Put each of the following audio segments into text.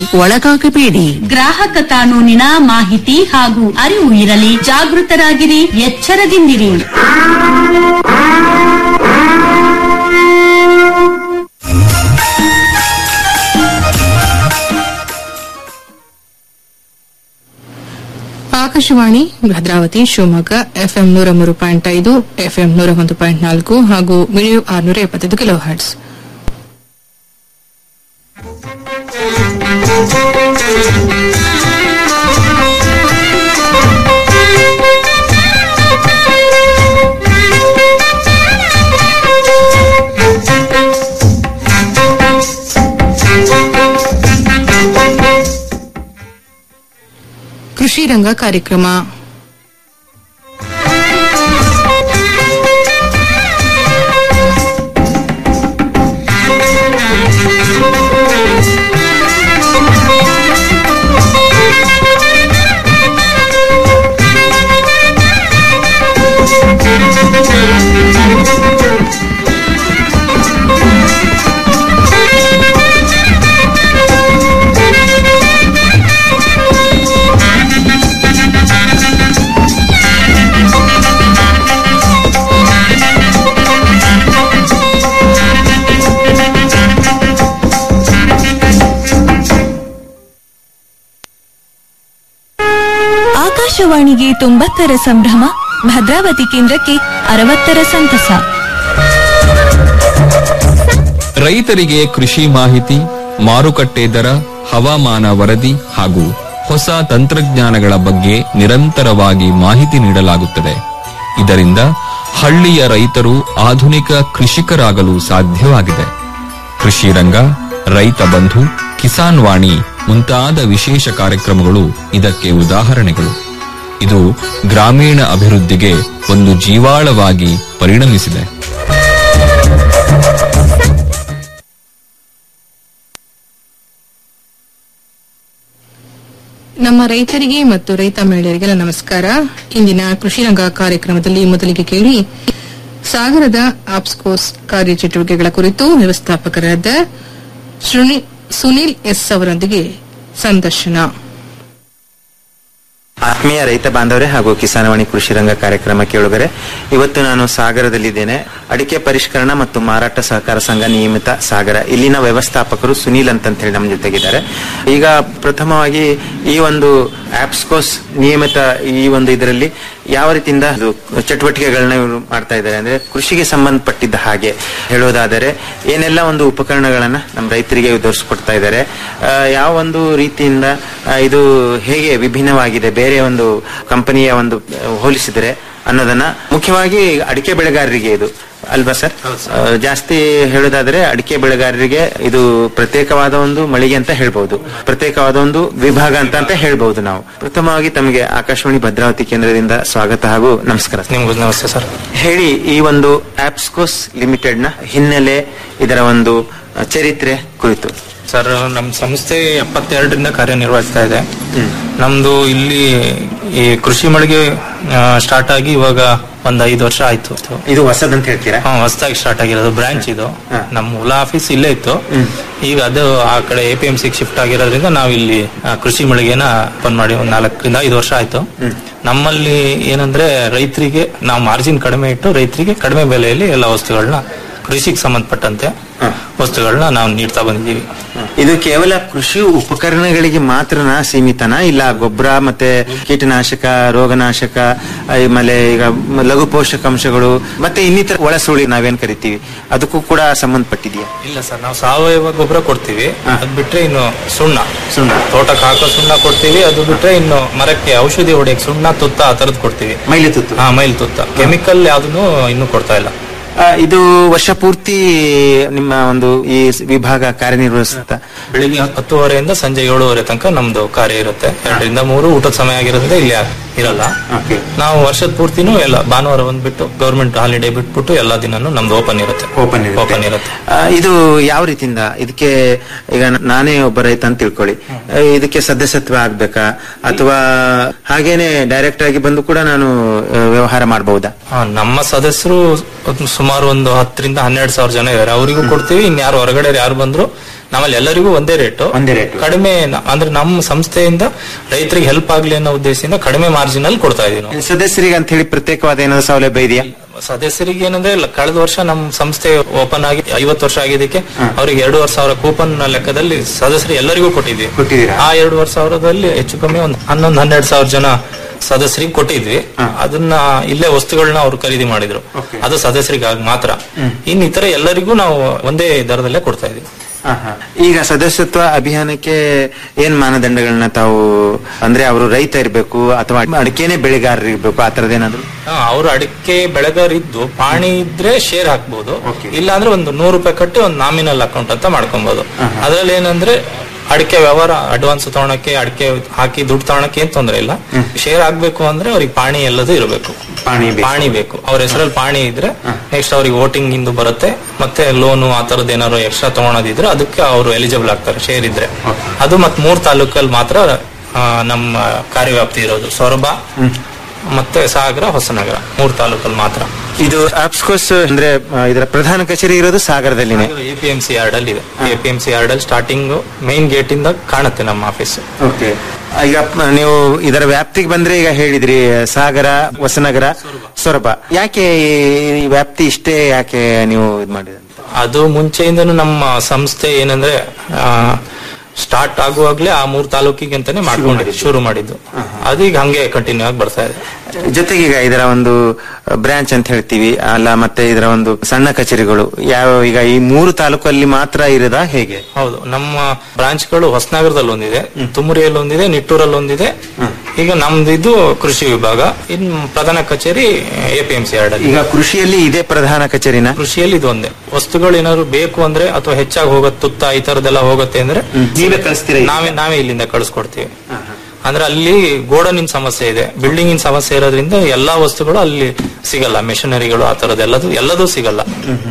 ಒಳಗಾಗಬೇಡಿ ಗ್ರಾಹಕ ಕಾನೂನಿನ ಮಾಹಿತಿ ಹಾಗೂ ಅರಿವು ಇರಲಿ ಜಾಗೃತರಾಗಿರಿ ಎಚ್ಚರದಿಂದಿರಿ ಆಕಾಶವಾಣಿ ಭದ್ರಾವತಿ ಶಿವಮೊಗ್ಗ ಎಫ್ಎಂ ನೂರ ಮೂರು ಪಾಯಿಂಟ್ ಐದು ಎಫ್ಎಂ ನೂರ ಒಂದು ಪಾಯಿಂಟ್ ನಾಲ್ಕು ಹಾಗೂ ವಿಡಿಯೋ ಆರುನೂರ ಎಪ್ಪತ್ತೈದು ಕಿಲೋ ಹರ್ಟ್ಸ್ ಕೃಷಿ ರಂಗ ಕಾರ್ಯಕ್ರಮ ಆಕಾಶವಾಣಿಗೆ ತೊಂಬತ್ತರ ಸಂಭ್ರಮ ಭದ್ರಾವತಿ ಕೇಂದ್ರಕ್ಕೆ ಅರವತ್ತರ ಸಂತಸ ರೈತರಿಗೆ ಕೃಷಿ ಮಾಹಿತಿ ಮಾರುಕಟ್ಟೆ ದರ ಹವಾಮಾನ ವರದಿ ಹಾಗೂ ಹೊಸ ತಂತ್ರಜ್ಞಾನಗಳ ಬಗ್ಗೆ ನಿರಂತರವಾಗಿ ಮಾಹಿತಿ ನೀಡಲಾಗುತ್ತದೆ ಇದರಿಂದ ಹಳ್ಳಿಯ ರೈತರು ಆಧುನಿಕ ಕೃಷಿಕರಾಗಲು ಸಾಧ್ಯವಾಗಿದೆ ಕೃಷಿ ರಂಗ ರೈತ ಬಂಧು ಕಿಸಾನ್ ವಾಣಿ ಮುಂತಾದ ವಿಶೇಷ ಕಾರ್ಯಕ್ರಮಗಳು ಇದಕ್ಕೆ ಉದಾಹರಣೆಗಳು ಇದು ಗ್ರಾಮೀಣ ಅಭಿವೃದ್ಧಿಗೆ ಒಂದು ಜೀವಾಳವಾಗಿ ಪರಿಣಮಿಸಿದೆ ನಮ್ಮ ರೈತರಿಗೆ ಮತ್ತು ರೈತ ಮಹಿಳೆಯರಿಗೆಲ್ಲ ನಮಸ್ಕಾರ ಇಂದಿನ ಕೃಷಿ ರಂಗ ಕಾರ್ಯಕ್ರಮದಲ್ಲಿ ಮೊದಲಿಗೆ ಕೇಳಿ ಸಾಗರದ ಆಪ್ಸ್ಕೋಸ್ ಕಾರ್ಯಚಟುವಟಿಕೆಗಳ ಕುರಿತು ವ್ಯವಸ್ಥಾಪಕರಾದ ಶ್ರುನಿ- ಸುನಿಲ್ ಎಸ್ ಅವರೊಂದಿಗೆ ಸಂದರ್ಶನ ಆತ್ಮೀಯ ರೈತ ಬಾಂಧವರೇ ಹಾಗೂ ಕಿಸಾನವಾಣಿ ಕೃಷಿ ರಂಗ ಕಾರ್ಯಕ್ರಮ ಕೇಳುಗರೆ ಇವತ್ತು ನಾನು ಸಾಗರದಲ್ಲಿದ್ದೇನೆ ಅಡಿಕೆ ಪರಿಷ್ಕರಣ ಮತ್ತು ಮಾರಾಟ ಸಹಕಾರ ಸಂಘ ನಿಯಮಿತ ಸಾಗರ ಇಲ್ಲಿನ ವ್ಯವಸ್ಥಾಪಕರು ಸುನೀಲ್ ಅಂತ ಹೇಳಿ ನಮ್ಮ ಜೊತೆಗಿದ್ದಾರೆ ಈಗ ಪ್ರಥಮವಾಗಿ ಈ ಒಂದು ಆಪ್ಸ್ಕೋಸ್ ನಿಯಮಿತ ಈ ಒಂದು ಇದರಲ್ಲಿ ಯಾವ ರೀತಿಯಿಂದ ಇದು ಚಟುವಟಿಕೆಗಳನ್ನ ಇವರು ಮಾಡ್ತಾ ಇದ್ದಾರೆ ಅಂದ್ರೆ ಕೃಷಿಗೆ ಸಂಬಂಧಪಟ್ಟಿದ್ದ ಹಾಗೆ ಹೇಳೋದಾದರೆ ಏನೆಲ್ಲ ಒಂದು ಉಪಕರಣಗಳನ್ನ ನಮ್ಮ ರೈತರಿಗೆ ದೊರಕಿಸ್ಕೊಡ್ತಾ ಇದ್ದಾರೆ ಆ, ಯಾವ ಒಂದು ರೀತಿಯಿಂದ ಆ, ಇದು ಹೇಗೆ ವಿಭಿನ್ನವಾಗಿದೆ ಬೇರೆ ಒಂದು ಕಂಪನಿಯ ಒಂದು ಆ, ಹೋಲಿಸಿದರೆ ಅನ್ನೋದನ್ನ ಮುಖ್ಯವಾಗಿ ಅಡಿಕೆ ಬೆಳೆಗಾರರಿಗೆ ಇದು ಅಲ್ವಾ ಸರ್ ಆ, ಜಾಸ್ತಿ ಹೇಳೋದಾದ್ರೆ ಅಡಿಕೆ ಬೆಳೆಗಾರರಿಗೆ ಇದು ಪ್ರತ್ಯೇಕವಾದ ಒಂದು ಮಳಿಗೆ ಅಂತ ಹೇಳ್ಬಹುದು ಪ್ರತ್ಯೇಕವಾದ ಒಂದು ವಿಭಾಗ ಅಂತ ಅಂತ ಹೇಳ್ಬಹುದು ನಾವು ಪ್ರಥಮವಾಗಿ ತಮಗೆ ಆಕಾಶವಾಣಿ ಭದ್ರಾವತಿ ಕೇಂದ್ರದಿಂದ ಸ್ವಾಗತ ಹಾಗೂ ನಮಸ್ಕಾರ ನಿಮ್ಗೂ ನಮಸ್ತೆ ಸರ್ ಹೇಳಿ ಈ ಒಂದು ಆಪ್ಸ್ಕೋಸ್ ಲಿಮಿಟೆಡ್ ನ ಹಿನ್ನೆಲೆ ಇದರ ಒಂದು ಆ, ಚರಿತ್ರೆ ಕುರಿತು ಸರ್ ನಮ್ಮ ಸಂಸ್ಥೆ ಎಪ್ಪತ್ತೆರಡರಿಂದ ಕಾರ್ಯನಿರ್ವಹಿಸ್ತಾ ಇದೆ ನಮ್ದು ಇಲ್ಲಿ ಈ ಕೃಷಿ ಮಳಿಗೆ ಸ್ಟಾರ್ಟ್ ಆಗಿ ಇವಾಗ ಒಂದ್ ಐದು ವರ್ಷ ಆಯ್ತು ಇದು ಹೊಸದಂತ ಹೇಳ್ತೀರಾ ಹಾ ಹೊಸದಾಗಿ ಸ್ಟಾರ್ಟ್ ಆಗಿರೋದು ಬ್ರಾಂಚ್ ಇದು ಹಾ. ನಮ್ಮ ಮೂಲ ಆಫೀಸ್ ಇಲ್ಲೇ ಇತ್ತು ಈಗ ಅದು ಆ ಕಡೆ A P M C shift ಆಗಿರೋದ್ರಿಂದ ನಾವು ಇಲ್ಲಿ ಆ, ಕೃಷಿ ಮಳಿಗೆನ ಓಪನ್ ಮಾಡಿ ಒಂದ್ ನಾಲ್ಕರಿಂದ ಐದು ವರ್ಷ ಆಯ್ತು ನಮ್ಮಲ್ಲಿ ಏನಂದ್ರೆ ರೈತರಿಗೆ ನಾವು ಮಾರ್ಜಿನ್ ಕಡಿಮೆ ಇಟ್ಟು ರೈತರಿಗೆ ಕಡಿಮೆ ಬೆಲೆಯಲ್ಲಿ ಎಲ್ಲ ವಸ್ತುಗಳನ್ನ ಕೃಷಿಗೆ ಸಂಬಂಧಪಟ್ಟಂತೆ ವಸ್ತುಗಳನ್ನ ನಾವು ನೀಡ್ತಾ ಬಂದಿದ್ದೀವಿ ಇದು ಕೇವಲ ಕೃಷಿ ಉಪಕರಣಗಳಿಗೆ ಮಾತ್ರನಾ ಸೀಮಿತನಾ ಇಲ್ಲ ಗೊಬ್ಬರ ಮತ್ತೆ ಕೀಟನಾಶಕ ರೋಗನಾಶಕ ಆಮೇಲೆ ಈಗ ಲಘು ಪೋಷಕಾಂಶಗಳು ಮತ್ತೆ ಇನ್ನಿತರ ಒಳಸುಳಿ ನಾವೇನ್ ಕರಿತೀವಿ ಅದಕ್ಕೂ ಕೂಡ ಸಂಬಂಧಪಟ್ಟಿದೆಯಾ ಇಲ್ಲ ಸರ್ ನಾವು ಸಾವಯವ ಗೊಬ್ಬರ ಕೊಡ್ತೀವಿ ಹಾ. ಅದ್ ಬಿಟ್ರೆ ಇನ್ನು ಸುಣ್ಣ ಸುಣ್ಣ. ತೋಟಕ್ಕೆ ಹಾಕೋ ಸುಣ್ಣ ಕೊಡ್ತೀವಿ ಅದು ಬಿಟ್ರೆ ಇನ್ನು ಮರಕ್ಕೆ ಔಷಧಿ ಹೊಡೆಯಕ್ಕೆ ಸುಣ್ಣ ತುತ್ತ ಆ ತರದ್ ಕೊಡ್ತೀವಿ ಮೈಲಿ ತುತ್ತು ಹಾ ಮೈಲ್ ತುತ್ತ ಕೆಮಿಕಲ್ ಯಾವ್ದನ್ನು ಇನ್ನೂ ಕೊಡ್ತಾ ಇಲ್ಲ ಆ, ಇದು ವರ್ಷ ಪೂರ್ತಿ ನಿಮ್ಮ ಒಂದು ಈ ವಿಭಾಗ ಕಾರ್ಯನಿರ್ವಹಿಸುತ್ತಾ ಬೆಳಿಗ್ಗೆ ಹತ್ತುವರೆಯಿಂದ ಸಂಜೆ ಏಳುವರೆ ತನಕ ನಮ್ದು ಕಾರ್ಯ ಇರುತ್ತೆ ಎರಡರಿಂದ ಮೂರು ಊಟದ ಸಮಯ ಆಗಿರೋದ್ರಿಂದ ಇಲ್ಲಿ ಇರಲ್ಲ Okay. ನಾವು ವರ್ಷದ ಪೂರ್ತಿನೂ ಎಲ್ಲ ಭಾನುವಾರ ಬಂದ್ಬಿಟ್ಟು ಗೌರ್ಮೆಂಟ್ ಹಾಲಿಡೇ ಬಿಟ್ಬಿಟ್ಟು ಎಲ್ಲಾ ದಿನಾನು ನಮ್ದು ಓಪನ್ ಇರುತ್ತೆ ಓಪನ್ ಇರುತ್ತೆ ಓಪನ್ ಇರುತ್ತೆ ಆ, ಇದು ಯಾವ ರೀತಿಯಿಂದ ಇದಕ್ಕೆ ಈಗ ನಾನೇ ಒಬ್ಬ ರೈತ ಅಂತ ತಿಳ್ಕೊಳ್ಳಿ ಆ, ಇದಕ್ಕೆ ಸದಸ್ಯತ್ವ ಆಗ್ಬೇಕಾ ಅಥವಾ ಹಾಗೇನೆ ಡೈರೆಕ್ಟ್ ಆಗಿ ಬಂದು ಕೂಡ ನಾನು ಆ, ವ್ಯವಹಾರ ಮಾಡಬಹುದಾ ಹಾ, ನಮ್ಮ ಸದಸ್ಯರು ಒಂದ್ ಸುಮಾರು ಒಂದು ಹತ್ತರಿಂದ ಹನ್ನೆರಡು ಸಾವಿರ ಜನ ಇದಾರೆ ಅವರಿಗೂ ಕೊಡ್ತೀವಿ ಇನ್ಯಾರು ಹೊರಗಡೆ ಯಾರು ಬಂದ್ರು ನಮ್ಮಲ್ಲಿ ಎಲ್ಲರಿಗೂ ಒಂದೇ ರೇಟು ಒಂದೇ ರೇಟು. ಕಡಿಮೆ ನ- ಅಂದ್ರೆ ನಮ್ಮ ಸಂಸ್ಥೆಯಿಂದ ರೈತರಿಗೆ ಹೆಲ್ಪ್ ಆಗ್ಲಿ ಅನ್ನೋ ಉದ್ದೇಶದಿಂದ ಕಡಿಮೆ ಮಾರ್ಜಿನ್ ಅಲ್ಲಿ ಕೊಡ್ತಾ ಇದೀವಿ ನಾವು ಸದಸ್ಯರಿಗೆ ಅಂತ ಹೇಳಿ ಪ್ರತ್ಯೇಕವಾದ ಏನಾದ್ರು ಸೌಲಭ್ಯ ಇದೆಯಾ ಸದಸ್ಯರಿಗೆ ಏನಂದ್ರೆ ಲ- ಕಳೆದ ವರ್ಷ ನಮ್ಮ ಸಂಸ್ಥೆ ಓಪನ್ ಆಗಿ ಐವತ್ತು ವರ್ಷ ಆಗಿದ್ದಕ್ಕೆ ಅವರಿಗೆ ಎರಡೂವರೆ ಸಾವಿರ ಕೂಪನ್ ಲೆಕ್ಕದಲ್ಲಿ ಸದಸ್ಯರು ಎಲ್ಲರಿಗೂ ಕೊಟ್ಟಿದ್ವಿ ಕೊಟ್ಟಿದ್ದೀರಾ? ಆ ಎರಡೂವರೆ ಸಾವಿರದಲ್ಲಿ ಹೆಚ್ಚು ಕಮ್ಮಿ ಒಂದು ಹನ್ನೊಂದು ಹನ್ನೆರಡು ಸಾವಿರ ಜನ ಸದಸ್ಯರಿಗೆ ಕೊಟ್ಟಿದ್ವಿ ಅದನ್ನ ಇಲ್ಲೇ ವಸ್ತುಗಳನ್ನ ಅವ್ರು ಖರೀದಿ ಮಾಡಿದ್ರು ಅದು ಸದಸ್ಯರಿಗಾಗಿ ಮಾತ್ರ ಇನ್ ಇತರ ಎಲ್ಲರಿಗೂ ನಾವು ಒಂದೇ ದರದಲ್ಲೇ ಕೊಡ್ತಾ ಇದೀವಿ ಈಗ ಸದಸ್ಯತ್ವ ಅಭಿಯಾನಕ್ಕೆ ಏನ್ ಮಾನದಂಡಗಳನ್ನ ತಾವು ಅಂದ್ರೆ ಅವರು ರೈತ ಇರ್ಬೇಕು ಅಥವಾ ಅಡಿಕೆನೆ ಬೆಳೆಗಾರರು ಇರ್ಬೇಕು ಆ ತರದೇನಾದ್ರು ಅವ್ರು ಅಡಿಕೆ ಬೆಳೆಗಾರ ಇದ್ದು ಪಾಣಿ ಇದ್ರೆ ಶೇರ್ ಹಾಕ್ಬೋದು ಇಲ್ಲ ಅಂದ್ರೆ ಒಂದು ನೂರು ರೂಪಾಯಿ ಕಟ್ಟಿ ಒಂದು ನಾಮಿನಲ್ ಅಕೌಂಟ್ ಅಂತ ಮಾಡ್ಕೊಬಹುದು ಅದ್ರಲ್ಲಿ ಏನಂದ್ರೆ ಅಡಿಕೆ ವ್ಯವಹಾರ ಅಡ್ವಾನ್ಸ್ ತಗೊಳಕ್ಕೆ ಅಡಿಕೆ ಹಾಕಿ ದುಡ್ಡು ತಗೊಳಕ್ಕೆ ಏನ್ ತೊಂದ್ರೆ ಇಲ್ಲ ಶೇರ್ ಆಗ್ಬೇಕು ಅಂದ್ರೆ ಅವ್ರಿಗೆ ಪಾಣಿ ಎಲ್ಲದೂ ಇರಬೇಕು ಪಾಣಿ ಬೇಕು. ಪಾಣಿ ಬೇಕು ಅವ್ರ ಹೆಸರಲ್ಲಿ ಪಾಣಿ ಇದ್ರೆ ನೆಕ್ಸ್ಟ್ ಅವ್ರಿಗೆ ವೋಟಿಂಗ್ ಇಂದು ಬರುತ್ತೆ ಮತ್ತೆ ಲೋನು ಆ ತರದ್ ಏನಾದ್ರು ಎಕ್ಸ್ಟ್ರಾ ತಗೊಳೋದಿದ್ರೆ ಅದಕ್ಕೆ ಅವರು ಎಲಿಜಿಬಲ್ ಆಗ್ತಾರೆ ಶೇರ್ ಇದ್ರೆ ಅದು ಮತ್ ಮೂರ್ ತಾಲೂಕಲ್ಲಿ ಮಾತ್ರ ಆ, ನಮ್ಮ ಕಾರ್ಯವ್ಯಾಪ್ತಿ ಇರೋದು ಸೊರಬ ಮತ್ತೆ ಸಾಗರ ಹೊಸನಗರ ಮೂರ್ ತಾಲೂಕಲ್ಲಿ ಮಾತ್ರ ಇದು ಆಪ್ಸ್ಕೋಸ್ ಅಂದ್ರೆ ಆ, ಇದರ ಪ್ರಧಾನ ಕಚೇರಿ ಇರೋದು ಸಾಗರದಲ್ಲಿನೇ ಎಪಿಎಂಸಿ ಯಾರ್ಡ್ ಅಲ್ಲಿ ಇದೆ ಎಪಿಎಂಸಿ ಯಾರ್ಡ್ ಅಲ್ಲಿ ಸ್ಟಾರ್ಟಿಂಗ್ ಮೇನ್ ಗೇಟ್ ಇಂದ ಕಾಣುತ್ತೆ ನಮ್ಮ ಆಫೀಸ್ ಓಕೆ ಈಗ ಪ- ನೀವು ಇದರ ವ್ಯಾಪ್ತಿಗೆ ಬಂದ್ರೆ ಈಗ ಹೇಳಿದ್ರಿ ಸಾಗರ ಹೊಸನಗರ ಸೊರಬ ಯಾಕೆ ಈ ವ್ಯಾಪ್ತಿ ಇಷ್ಟೇ ಯಾಕೆ ನೀವು ಇದು ಮಾಡಿದ್ರಿ ಅದು ಮುಂಚೆಯಿಂದನೂ ನಮ್ಮ ಸಂಸ್ಥೆ ಏನಂದ್ರೆ ಸ್ಟಾರ್ಟ್ ಆಗುವಾಗ್ಲೇ ಆ ಮೂರ್ ತಾಲೂಕಿಗೆ ಅಂತಾನೆ ಮಾಡ್ಕೊಂಡಿದ್ದು ಶುರು ಮಾಡಿದ್ದು ಅದೀಗ ಹಂಗೆ ಕಂಟಿನ್ಯೂ ಆಗಿ ಬರ್ತಾ ಇದೆ ಜೊತೆಗೆ ಈಗ ಇದರ ಒಂದು ಬ್ರಾಂಚ್ ಅಂತ ಹೇಳ್ತೀವಿ ಅಲ್ಲ ಮತ್ತೆ ಇದರ ಒಂದು ಸಣ್ಣ ಕಚೇರಿಗಳು ಯಾವ ಈಗ ಈ ಮೂರು ತಾಲೂಕಲ್ಲಿ ಮಾತ್ರ ಇರದ ಹೇಗೆ ಹೌದು ನಮ್ಮ ಬ್ರಾಂಚ್ಗಳು ಹೊಸನಗರದಲ್ಲಿ ಒಂದಿದೆ ತುಮರಿಯಲ್ಲಿ ಒಂದಿದೆ ನಿಟ್ಟೂರಲ್ಲಿ ಒಂದಿದೆ ಈಗ ನಮ್ದು ಇದು ಕೃಷಿ ವಿಭಾಗ ಇನ್ ಪ್ರಧಾನ ಕಚೇರಿ ಎಪಿಎಂಸಿ ಯಾರ್ಡ್ ಅಲ್ಲಿ ಈಗ ಕೃಷಿಯಲ್ಲಿ ಇದೇ ಪ್ರಧಾನ ಕಚೇರಿನ ಕೃಷಿಯಲ್ಲಿ ಇದು ಒಂದೇ ವಸ್ತುಗಳು ಏನಾದ್ರು ಬೇಕು ಅಂದ್ರೆ ಅಥವಾ ಹೆಚ್ಚಾಗಿ ಹೋಗತ್ತೆ ತುತ್ತ ಈ ತರದೆಲ್ಲ ಹೋಗುತ್ತೆ ಅಂದ್ರೆ ನೀವೇ ಕಳಿಸ್ತೀರಾ ಈಗ? ನಾವೇ ನಾವೇ ಇಲ್ಲಿಂದ ಕಳಿಸ್ಕೊಡ್ತೀವಿ ಅಂದ್ರೆ ಅಲ್ಲಿ ಗೋಡನಿನ ಸಮಸ್ಯೆ ಇದೆ ಬಿಲ್ಡಿಂಗಿನ ಸಮಸ್ಯೆ ಇರೋದ್ರಿಂದ ಎಲ್ಲಾ ವಸ್ತುಗಳು ಅಲ್ಲಿ ಸಿಗಲ್ಲ ಮೆಷಿನರಿಗಳು ಆ ತರದೆಲ್ಲದು ಎಲ್ಲದೂ ಸಿಗಲ್ಲ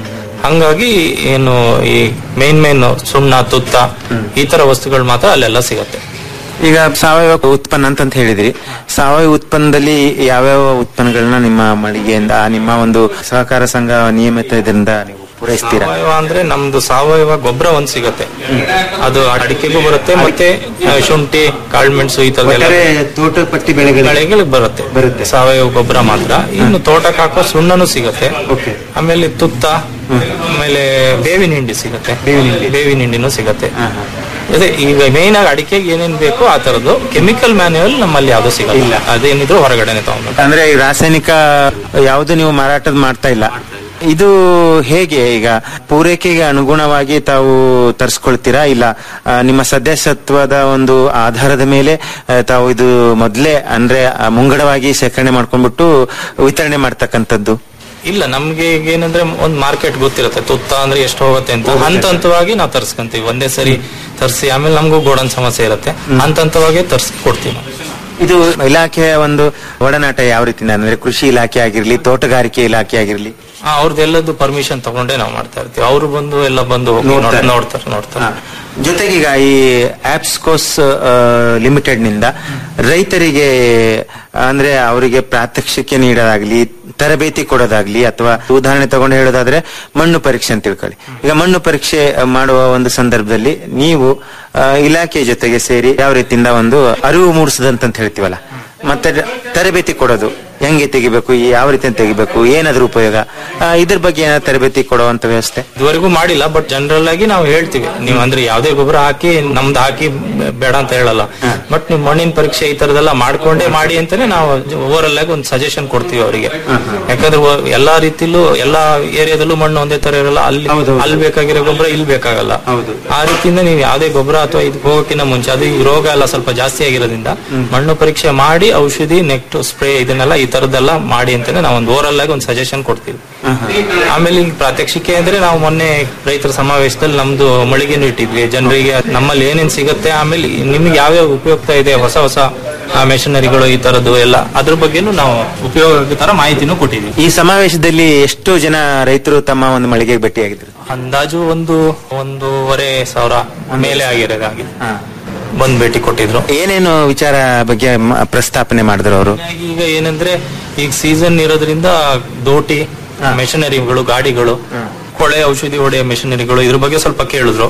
ಹಂಗಾಗಿ ಏನು ಈ ಮೇನ್ ಮೇನ್ ಸುಣ್ಣ ತುತ್ತ ಈ ತರ ವಸ್ತುಗಳು ಮಾತ್ರ ಅಲ್ಲೆಲ್ಲ ಸಿಗತ್ತೆ ಈಗ ಸಾವಯವ ಉತ್ಪನ್ನ ಅಂತ ಹೇಳಿದ್ರಿ ಸಾವಯವ ಉತ್ಪನ್ನದಲ್ಲಿ ಯಾವ್ಯಾವ ಉತ್ಪನ್ನಗಳನ್ನ ನಿಮ್ಮ ಮಳಿಗೆಯಿಂದ ನಿಮ್ಮ ಒಂದು ಸಹಕಾರ ಸಂಘ ನಿಯಮಿತ ಇದರಿಂದ ನೀವು ಪೂರೈಸ್ತೀರಾ ಸಾವಯವ ಅಂದ್ರೆ ನಮ್ದು ಸಾವಯವ ಗೊಬ್ಬರ ಒಂದ್ ಸಿಗತ್ತೆ ಅದು ಅಡಿಕೆಗೂ ಬರುತ್ತೆ ಮತ್ತೆ ಆ, ಶುಂಠಿ ಕಾಳುಮೆಣಸು ಈ ತರದೆಲ್ಲ ಒಟ್ಟಾರೆ ತೋಟ ಪಟ್ಟಿ ಬೆಳೆಗಳಿಗೆ ಬೆಳೆಗಳಿಗೆ ಬರುತ್ತೆ ಬರುತ್ತೆ. ಸಾವಯವ ಗೊಬ್ಬರ ಮಾತ್ರ ಇನ್ನು ತೋಟಕ್ಕೆ ಹಾಕೋ ಸುಣ್ಣನು ಸಿಗತ್ತೆ Okay. ಆಮೇಲೆ ತುತ್ತ ಆಮೇಲೆ ಬೇವಿನ ಹಿಂಡಿ ಸಿಗತ್ತೆ ಬೇವಿನ ಹಿಂಡಿನೂ ಸಿಗತ್ತೆ ಅದೇ ಈಗ ಮೇನ್ ಆಗಿ ಅಡಿಕೆಗೆ ಏನೇನ್ ಬೇಕೋ ಆ ತರದ್ದು ಕೆಮಿಕಲ್ ಮ್ಯಾನ್ಯುವಲ್ ನಮ್ಮಲ್ಲಿ ಯಾವ್ದು ಸಿಗಲ್ಲ ಅದೇನಿದ್ರು ಹೊರಗಡೆನೆ ತಗೊಂಡು ಅಂದ್ರೆ ಈ ರಾಸಾಯನಿಕ ಯಾವುದು ನೀವು ಮಾರಾಟದ ಮಾಡ್ತಾ ಇಲ್ಲ ಇದು ಹೇಗೆ ಈಗ ಪೂರೈಕೆಗೆ ಅನುಗುಣವಾಗಿ ತಾವು ತರಿಸ್ಕೊಳ್ತೀರಾ ಇಲ್ಲ ಆ, ನಿಮ್ಮ ಸದಸ್ಯತ್ವದ ಒಂದು ಆಧಾರದ ಮೇಲೆ ಆ, ತಾವು ಇದು ಮೊದಲೇ ಅಂದ್ರೆ ಆ, ಮುಂಗಡವಾಗಿ ಶೇಖರಣೆ ಮಾಡ್ಕೊಂಡ್ಬಿಟ್ಟು ವಿತರಣೆ ಮಾಡ್ತಕ್ಕಂಥದ್ದು ಇಲ್ಲ ನಮ್ಗೆ ಈಗ ಏನಂದ್ರೆ ಒಂದ್ ಮಾರ್ಕೆಟ್ ಗೊತ್ತಿರುತ್ತೆ ತುತ್ತ ಅಂದ್ರೆ ಎಷ್ಟು ಹೋಗುತ್ತೆ ಅಂತ ಹಂತ ಹಂತವಾಗಿ ನಾವು ತರ್ಸ್ಕೊಂತೀವಿ ಒಂದೇ ಸರಿ ತರ್ಸಿ ಆಮೇಲೆ ನಮಗೂ ಗೋಡನ್ ಸಮಸ್ಯೆ ಇರುತ್ತೆ ಹಂತ ಹಂತವಾಗಿ ತರ್ಸಿ ಕೊಡ್ತೀವಿ ನಾವು ಇದು ಇಲಾಖೆಯ ಒಂದು ಒಡನಾಟ ಯಾವ ರೀತಿಯಿಂದ ಅಂದ್ರೆ ಕೃಷಿ ಇಲಾಖೆ ಆಗಿರ್ಲಿ ತೋಟಗಾರಿಕೆ ಇಲಾಖೆ ಆಗಿರ್ಲಿ ಆ, ಅವ್ರದ್ದೆಲ್ಲದ್ದು ಪರ್ಮಿಷನ್ ತಗೊಂಡೇ ನಾವು ಮಾಡ್ತಾ ಇರ್ತೀವಿ ಅವ್ರು ಬಂದು ಎಲ್ಲ ಬಂದು ಹೋಗಿ ನೋಡ್- ನೋಡ್ತಾರೆ. ನೋಡ್ತಾರೆ ನೋಡ್ತಾರೆ ಜೊತೆಗೀಗ ಈ ಆಪ್ಸ್ಕೋಸ್ ಲಿಮಿಟೆಡ್ ನಿಂದ ರೈತರಿಗೆ ಅಂದ್ರೆ ಅವರಿಗೆ ಪ್ರಾತ್ಯಕ್ಷಿಕೆ ನೀಡೋದಾಗ್ಲಿ ತರಬೇತಿ ಕೊಡೋದಾಗ್ಲಿ ಅಥವಾ ಉದಾಹರಣೆ ತಗೊಂಡು ಹೇಳೋದಾದ್ರೆ ಮಣ್ಣು ಪರೀಕ್ಷೆ ಅಂತ ತಿಳ್ಕೊಳ್ಳಿ ಈಗ ಮಣ್ಣು ಪರೀಕ್ಷೆ ಮಾಡುವ ಒಂದು ಸಂದರ್ಭದಲ್ಲಿ ನೀವು ಆ, ಇಲಾಖೆ ಜೊತೆಗೆ ಸೇರಿ ಯಾವ ರೀತಿಯಿಂದ ಒಂದು ಅರಿವು ಮೂಡಿಸದಂತ ಹೇಳ್ತೀವಲ್ಲ ಮತ್ತೆ ತರಬೇತಿ ಕೊಡೋದು ಹೆಂಗೆ ತೆಗಿಬೇಕು ಯಾವ ರೀತಿ ತೆಗಿಬೇಕು ಏನಾದ್ರೂ ಉಪಯೋಗ ಆ, ಇದ್ರ ಬಗ್ಗೆ ಏನಾದ್ರು ತರಬೇತಿ ಕೊಡುವಂತ ವ್ಯವಸ್ಥೆ ಇದುವರೆಗೂ ಮಾಡಿಲ್ಲ ಬಟ್ ಜನರಲ್ ಆಗಿ ನಾವು ಹೇಳ್ತೀವಿ ನೀವು ಅಂದ್ರೆ ಯಾವ್ದೇ ಗೊಬ್ಬರ ಹಾಕಿ ನಮ್ದು ಹಾಕಿ ಬೆ- ಬೇಡ ಅಂತ ಹೇಳಲ್ಲ ಬಟ್ ನೀವು ಮಣ್ಣಿನ ಪರೀಕ್ಷೆ ಈ ತರದೆಲ್ಲ ಮಾಡ್ಕೊಂಡೇ ಮಾಡಿ ಅಂತಾನೆ ನಾವು ಓವರಲ್ ಆಗಿ ಒಂದು ಸಜೆಷನ್ ಕೊಡ್ತೀವಿ ಅವರಿಗೆ ಯಾಕಂದ್ರೆ ಒ- ಎಲ್ಲಾ ರೀತಿಲೂ ಎಲ್ಲಾ ಏರಿಯಾದಲ್ಲೂ ಮಣ್ಣು ಒಂದೇ ತರ ಇರಲ್ಲ ಅಲ್ಲಿ ಅಲ್ಲಿ ಬೇಕಾಗಿರೋ ಗೊಬ್ಬರ ಇಲ್ಲಿ ಬೇಕಾಗಲ್ಲ ಆ ರೀತಿಯಿಂದ ನೀವು ಯಾವ್ದೇ ಗೊಬ್ಬರ ಅಥವಾ ಇದು ಹೋಗೋಕ್ಕಿಂತ ಮುಂಚೆ ಅದು ಈ ರೋಗ ಎಲ್ಲ ಸ್ವಲ್ಪ ಜಾಸ್ತಿ ಆಗಿರೋದ್ರಿಂದ ಮಣ್ಣು ಪರೀಕ್ಷೆ ಮಾಡಿ ಔಷಧಿ ನೆಕ್ಸ್ಟ್ ಸ್ಪ್ರೇ ಇದನ್ನೆಲ್ಲ ಈ ತರದೆಲ್ಲ ಮಾಡಿ ಅಂತಾನೆ ನಾವು ಒಂದು ಓವರಲ್ ಆಗಿ ಒಂದು ಸಜೆಷನ್ ಕೊಡ್ತೀವಿ ಆಮೇಲೆ ಈಗ ಪ್ರಾತ್ಯಕ್ಷಿಕೆ ಅಂದ್ರೆ ನಾವು ಮೊನ್ನೆ ರೈತರ ಸಮಾವೇಶದಲ್ಲಿ ನಮ್ದು ಮಳಿಗೆನೂ ಇಟ್ಟಿದ್ವಿ ಜನರಿಗೆ ನಮ್ಮಲ್ಲಿ ಏನೇನ್ ಸಿಗುತ್ತೆ ಆಮೇಲೆ ನಿಮ್ಗೆ ಯಾವ್ಯಾವ ಉಪಯುಕ್ತ ಇದೆ ಹೊಸ ಹೊಸ ಮೆಷಿನರಿಗಳು ಈ ತರದ್ದು ಎಲ್ಲ ಅದ್ರ ಬಗ್ಗೆನೂ ನಾವು ಉಪಯೋಗ ತರ ಮಾಹಿತಿನೂ ಕೊಟ್ಟಿದ್ವಿ ಈ ಸಮಾವೇಶದಲ್ಲಿ ಎಷ್ಟು ಜನ ರೈತರು ತಮ್ಮ ಒಂದು ಮಳಿಗೆಗೆ ಭೇಟಿಯಾಗಿದ್ರು ಅಂದಾಜು ಒಂದು ಒಂದೂವರೆ ಸಾವಿರ ಮೇಲೆ ಆಗಿರೋದಾಗಿದೆ ಬಂದ್ ಭೇಟಿ ಕೊಟ್ಟಿದ್ರು ಏನೇನು ವಿಚಾರ ಬಗ್ಗೆ ಮ- ಪ್ರಸ್ತಾಪನೆ ಮಾಡಿದ್ರು ಅವರು ಈಗ ಏನಂದ್ರೆ ಈಗ ಸೀಸನ್ ಇರೋದ್ರಿಂದ ದೋಟಿ ಮೆಷಿನರಿಗಳು ಗಾಡಿಗಳು ಕೊಳೆ ಔಷಧಿ ಹೊಡೆಯ ಮೆಷಿನರಿಗಳು ಇದ್ರ ಬಗ್ಗೆ ಸ್ವಲ್ಪ ಕೇಳಿದ್ರು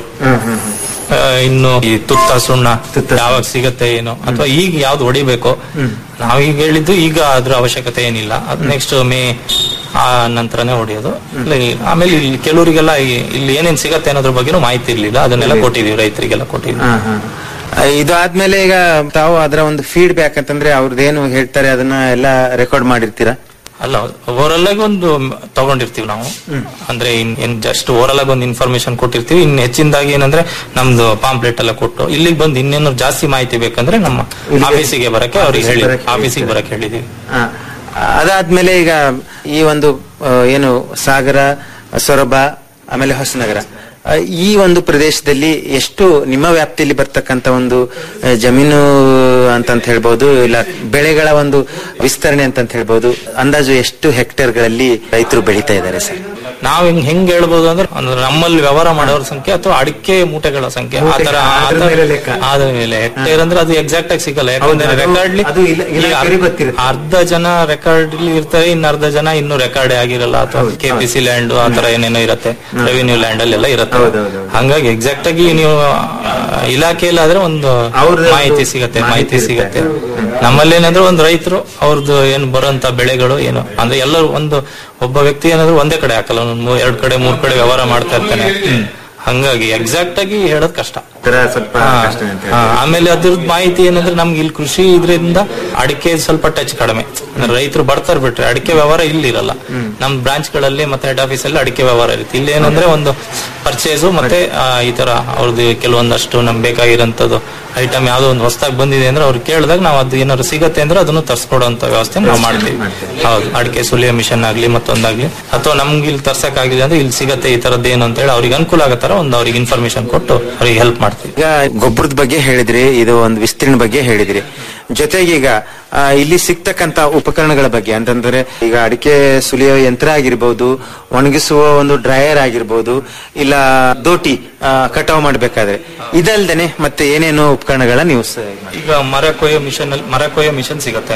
ಆ, ಇನ್ನು ಈ ತುತ್ತ ಸುಣ್ಣ ಯಾವಾಗ ಸಿಗತ್ತೆ ಏನು ಅಥವಾ ಈಗ ಯಾವ್ದು ಹೊಡಿಬೇಕು ನಾವೀಗ ಹೇಳಿದ್ದು ಈಗ ಅದ್ರ ಅವಶ್ಯಕತೆ ಏನಿಲ್ಲ ಅದು ನೆಕ್ಸ್ಟ್ ಮೇ ಆ ನಂತರನೇ ಹೊಡೆಯೋದು ಇಲ್ಲ, ಈ- ಆಮೇಲೆ ಇಲ್ಲಿ ಕೆಲವರಿಗೆಲ್ಲ ಈ- ಇಲ್ಲಿ ಏನೇನ್ ಸಿಗತ್ತೆ ಅನ್ನೋದ್ರ ಬಗ್ಗೆನೂ ಮಾಹಿತಿ ಇರ್ಲಿಲ್ಲ ಅದನ್ನೆಲ್ಲ ಕೊಟ್ಟಿದೀವಿ ರೈತರಿಗೆಲ್ಲ ಕೊಟ್ಟಿದ್ವಿ ಹಾ, ಹಾ. ಆ, ಇದು ಆದ್ಮೇಲೆ ಈಗ ತಾವು ಅದರ ಒಂದು ಫೀಡ್ಬ್ಯಾಕ್ ಅಂತಂದ್ರೆ ಅವ್ರದ್ದೇನು ಹೇಳ್ತಾರೆ ಅದನ್ನ ಎಲ್ಲ ರೆಕಾರ್ಡ್ ಮಾಡಿರ್ತೀರಾ ಅಲ್ಲ ಓವರಲ್ ಆಗಿ ಒಂದು ತಗೊಂಡಿರ್ತೀವಿ ನಾವು ಅಂದ್ರೆ ಇನ್- ಏನ್ ಜಸ್ಟ್ ಓವರಲ್ ಆಗಿ ಒಂದು ಇನ್ಫಾರ್ಮೇಶನ್ ಕೊಟ್ಟಿರ್ತೀವಿ ಇನ್ ಹೆಚ್ಚಿನದಾಗಿ ಏನಂದ್ರೆ ನಮ್ದು ಪಾಂಪ್ಲೆಟ್ ಎಲ್ಲ ಕೊಟ್ಟು ಇಲ್ಲಿಗೆ ಬಂದು ಇನ್ನೇನು ಜಾಸ್ತಿ ಮಾಹಿತಿ ಬೇಕಂದ್ರೆ ನಮ್ಮ ಆಫೀಸಿಗೆ ಬರಕ್ಕೆ ಅವ್ರಿಗೆ ಹೇಳಿ ಬರಕ್ಕೆ ಆಫೀಸಿಗೆ ಬರಕ್ಕೆ ಹೇಳಿದೀವಿ ಆ, ಅದಾದ್ಮೇಲೆ ಈಗ ಈ ಒಂದು ಆ, ಏನು ಸಾಗರ ಸೊರಬ ಆಮೇಲೆ ಹೊಸನಗರ ಆ, ಈ ಒಂದು ಪ್ರದೇಶದಲ್ಲಿ ಎಷ್ಟು ನಿಮ್ಮ ವ್ಯಾಪ್ತಿಯಲ್ಲಿ ಬರ್ತಕ್ಕಂತ ಒಂದು ಆ, ಜಮೀನು ಅಂತಂತ ಹೇಳ್ಬೋದು ಇಲ್ಲ ಬೆಳೆಗಳ ಒಂದು ವಿಸ್ತರಣೆ ಅಂತಂತ ಹೇಳ್ಬೋದು ಅಂದಾಜು ಎಷ್ಟು ಹೆಕ್ಟೇರ್ಗಳಲ್ಲಿ ರೈತರು ಬೆಳೀತಾ ಇದ್ದಾರೆ ಸರ್ ನಾವ್ ಹಿಂಗ್ ಹೆಂಗ್ ಹೇಳ್ಬೋದು ಅಂದ್ರೆ ಅಂದ್ರೆ ನಮ್ಮಲ್ಲಿ ವ್ಯವಹಾರ ಮಾಡೋರ ಸಂಖ್ಯೆ ಅಥವಾ ಅಡಿಕೆ ಮೂಟೆಗಳ ಸಂಖ್ಯೆ ಆತರ ಅದ್ರ ಮೇಲೆ ಲೆಕ್ಕ. ಆದ ಮೇಲೆ ಹೆಕ್ಟೇರ್ ಅಂದ್ರೆ ಅದು ಎಕ್ಸಾಕ್ಟ್ ಆಗಿ ಸಿಗಲ್ಲ ಯಾಕಂದ್ರೆ ಹೌದು, ಅದು- ರೆಕಾರ್ಡ್ ಅದು ಇಲ್ಲ- ಇಲಾಖೆಯವರಿಗೆ ಗೊತ್ತಿರುತ್ತೆ. ಅರ್ಧ ಜನ ರೆಕಾರ್ಡ್ ಇರ್ತಾರೆ ಇನ್ನು ಅರ್ಧ ಜನ ಇನ್ನು ರೆಕಾರ್ಡ್ ಆಗಿರಲ್ಲ ಅಥವಾ ಕೆಪಿಸಿ ಲ್ಯಾಂಡ್ ಆತರ ಏನೇನೋ ಇರುತ್ತೆ ರೆವಿನ್ಯೂ ಲ್ಯಾಂಡ್ ಅಲ್ಲಿ ಎಲ್ಲ ಇರುತ್ತೆ ಹೌದೌದು. ಹಂಗಾಗಿ ಎಕ್ಸಾಕ್ಟ್ ಆಗಿ ನೀವು ಆ, ಇಲಾಖೆಯಲ್ಲಿ ಆದ್ರೆ ಒಂದು ಅವ್ರದ್ದು ಮಾಹಿತಿ ಸಿಗತ್ತೆ ಮಾಹಿತಿ ಮಾಹಿತಿ ಇರುತ್ತೆ. ಸಿಗತ್ತೆ ನಮ್ಮಲ್ಲಿ ಏನಂದ್ರೆ ಒಂದು ರೈತರು ಅವ್ರದ್ದು ಏನು ಬರೋಂತ ಬೆಳೆಗಳು ಏನು ಅಂದ್ರೆ ಎಲ್ಲರೂ ಒಂದು ಒಬ್ಬ ವ್ಯಕ್ತಿ ಏನಾದ್ರು ಒಂದೇ ಕಡೆ ಹಾಕಲ್ಲ ಒಂದ್ ಮೂರ್- ಎರಡ್ ಕಡೆ ಮೂರ್ ಕಡೆ ವ್ಯವಹಾರ ಮಾಡ್ತಾ ಇರ್ತಾನೆ ಹಂಗಾಗಿ ಎಕ್ಸಾಕ್ಟ್ ಆಗಿ ಹೇಳೋದ್ ಕಷ್ಟ ಸ್ವಲ್ಪ ಹಾ, ಹಾ, ಆಮೇಲೆ ಅದ್ರದ್ದು ಮಾಹಿತಿ ಏನಂದ್ರೆ ನಮ್ಗೆ ಇಲ್ಲಿ ಕೃಷಿ ಇದ್ರಿಂದ ಅಡಿಕೆ ಸ್ವಲ್ಪ ಟಚ್ ಕಡಿಮೆ ಅಂದ್ರೆ ರೈತರು ಬರ್ತಾರೆ ಬಿಟ್ರೆ ಅಡಿಕೆ ವ್ಯವಹಾರ ಇಲ್ಲಿ ಇರಲ್ಲ ನಮ್ ಬ್ರಾಂಚ್ ಗಳಲ್ಲಿ ಮತ್ತೆ ಹೆಡ್ ಆಫೀಸ್ ಅಲ್ಲಿ ಅಡಿಕೆ ವ್ಯವಹಾರ ಇರುತ್ತೆ ಇಲ್ಲಿ ಏನಂದ್ರೆ ಒಂದು ಪರ್ಚೇಸು ಮತ್ತೆ ಆ, ಈ ತರ ಅವ್ರದ್ದು ಕೆಲವೊಂದಷ್ಟು ನಮ್ಗೆ ಬೇಕಾಗಿರೋಂಥದ್ದು ಐಟಮ್ ಯಾವ್ದೋ ಒಂದು ಹೊಸದಾಗಿ ಬಂದಿದೆ ಅಂದ್ರೆ ಅವ್ರು ಕೇಳಿದಾಗ ನಾವು ಅದು ಏನಾದ್ರು ಸಿಗತ್ತೆ ಅಂದ್ರೆ ಅದನ್ನು ತರ್ಸ್ಕೊಡೋಂತ ವ್ಯವಸ್ಥೆ ನಾವು ಮಾಡ್ತೀವಿ ಹೌದು ಅಡಿಕೆ ಸುಲಿಯೋ ಮಿಷನ್ ಆಗ್ಲಿ ಮತ್ತೊಂದಾಗ್ಲಿ ಅಥವಾ ನಮ್ಗೆ ಇಲ್ಲಿ ತರ್ಸಕ್ ಆಗಿದೆ ಅಂದ್ರೆ ಇಲ್ಲಿ ಸಿಗತ್ತೆ ಈ ತರದ್ದು ಏನು ಅಂತ ಹೇಳಿ ಅವ್ರಿಗೆ ಅನುಕೂಲ ಆಗೋ ತರ ಒಂದು ಅವ್ರಿಗೆ ಇನ್ಫಾರ್ಮೇಶನ್ ಕೊಟ್ಟು ಅವ್ರಿಗೆ ಹೆಲ್ಪ್ ಮಾಡ್ತೀವಿ ಈಗ ಗೊಬ್ಬರದ ಬಗ್ಗೆ ಹೇಳಿದ್ರಿ ಇದು ಒಂದು ವಿಸ್ತೀರ್ಣ ಬಗ್ಗೆ ಹೇಳಿದ್ರಿ ಜೊತೆಗೆ ಈಗ ಆ, ಇಲ್ಲಿ ಸಿಗ್ತಕ್ಕಂತ ಉಪಕರಣಗಳ ಬಗ್ಗೆ ಅಂತಂದ್ರೆ ಈಗ ಅಡಿಕೆ ಸುಲಿಯೋ ಯಂತ್ರ ಆಗಿರ್ಬೋದು ಒಣಗಿಸುವ ಒಂದು ಡ್ರೈಯರ್ ಆಗಿರ್ಬೋದು ಇಲ್ಲ ದೋಟಿ ಆ, ಕಟಾವು ಮಾಡ್ಬೇಕಾದ್ರೆ ಇದಲ್ದೇನೆ ಮತ್ತೆ ಏನೇನು ಉಪಕರಣಗಳ ನೀವು ಸ- ಈಗ ಮರ ಕೊಯ್ಯೋ ಮಿಷನ್ ಅಲ್ಲಿ ಮರ ಕೊಯ್ಯೋ ಮಿಷನ್ ಸಿಗತ್ತೆ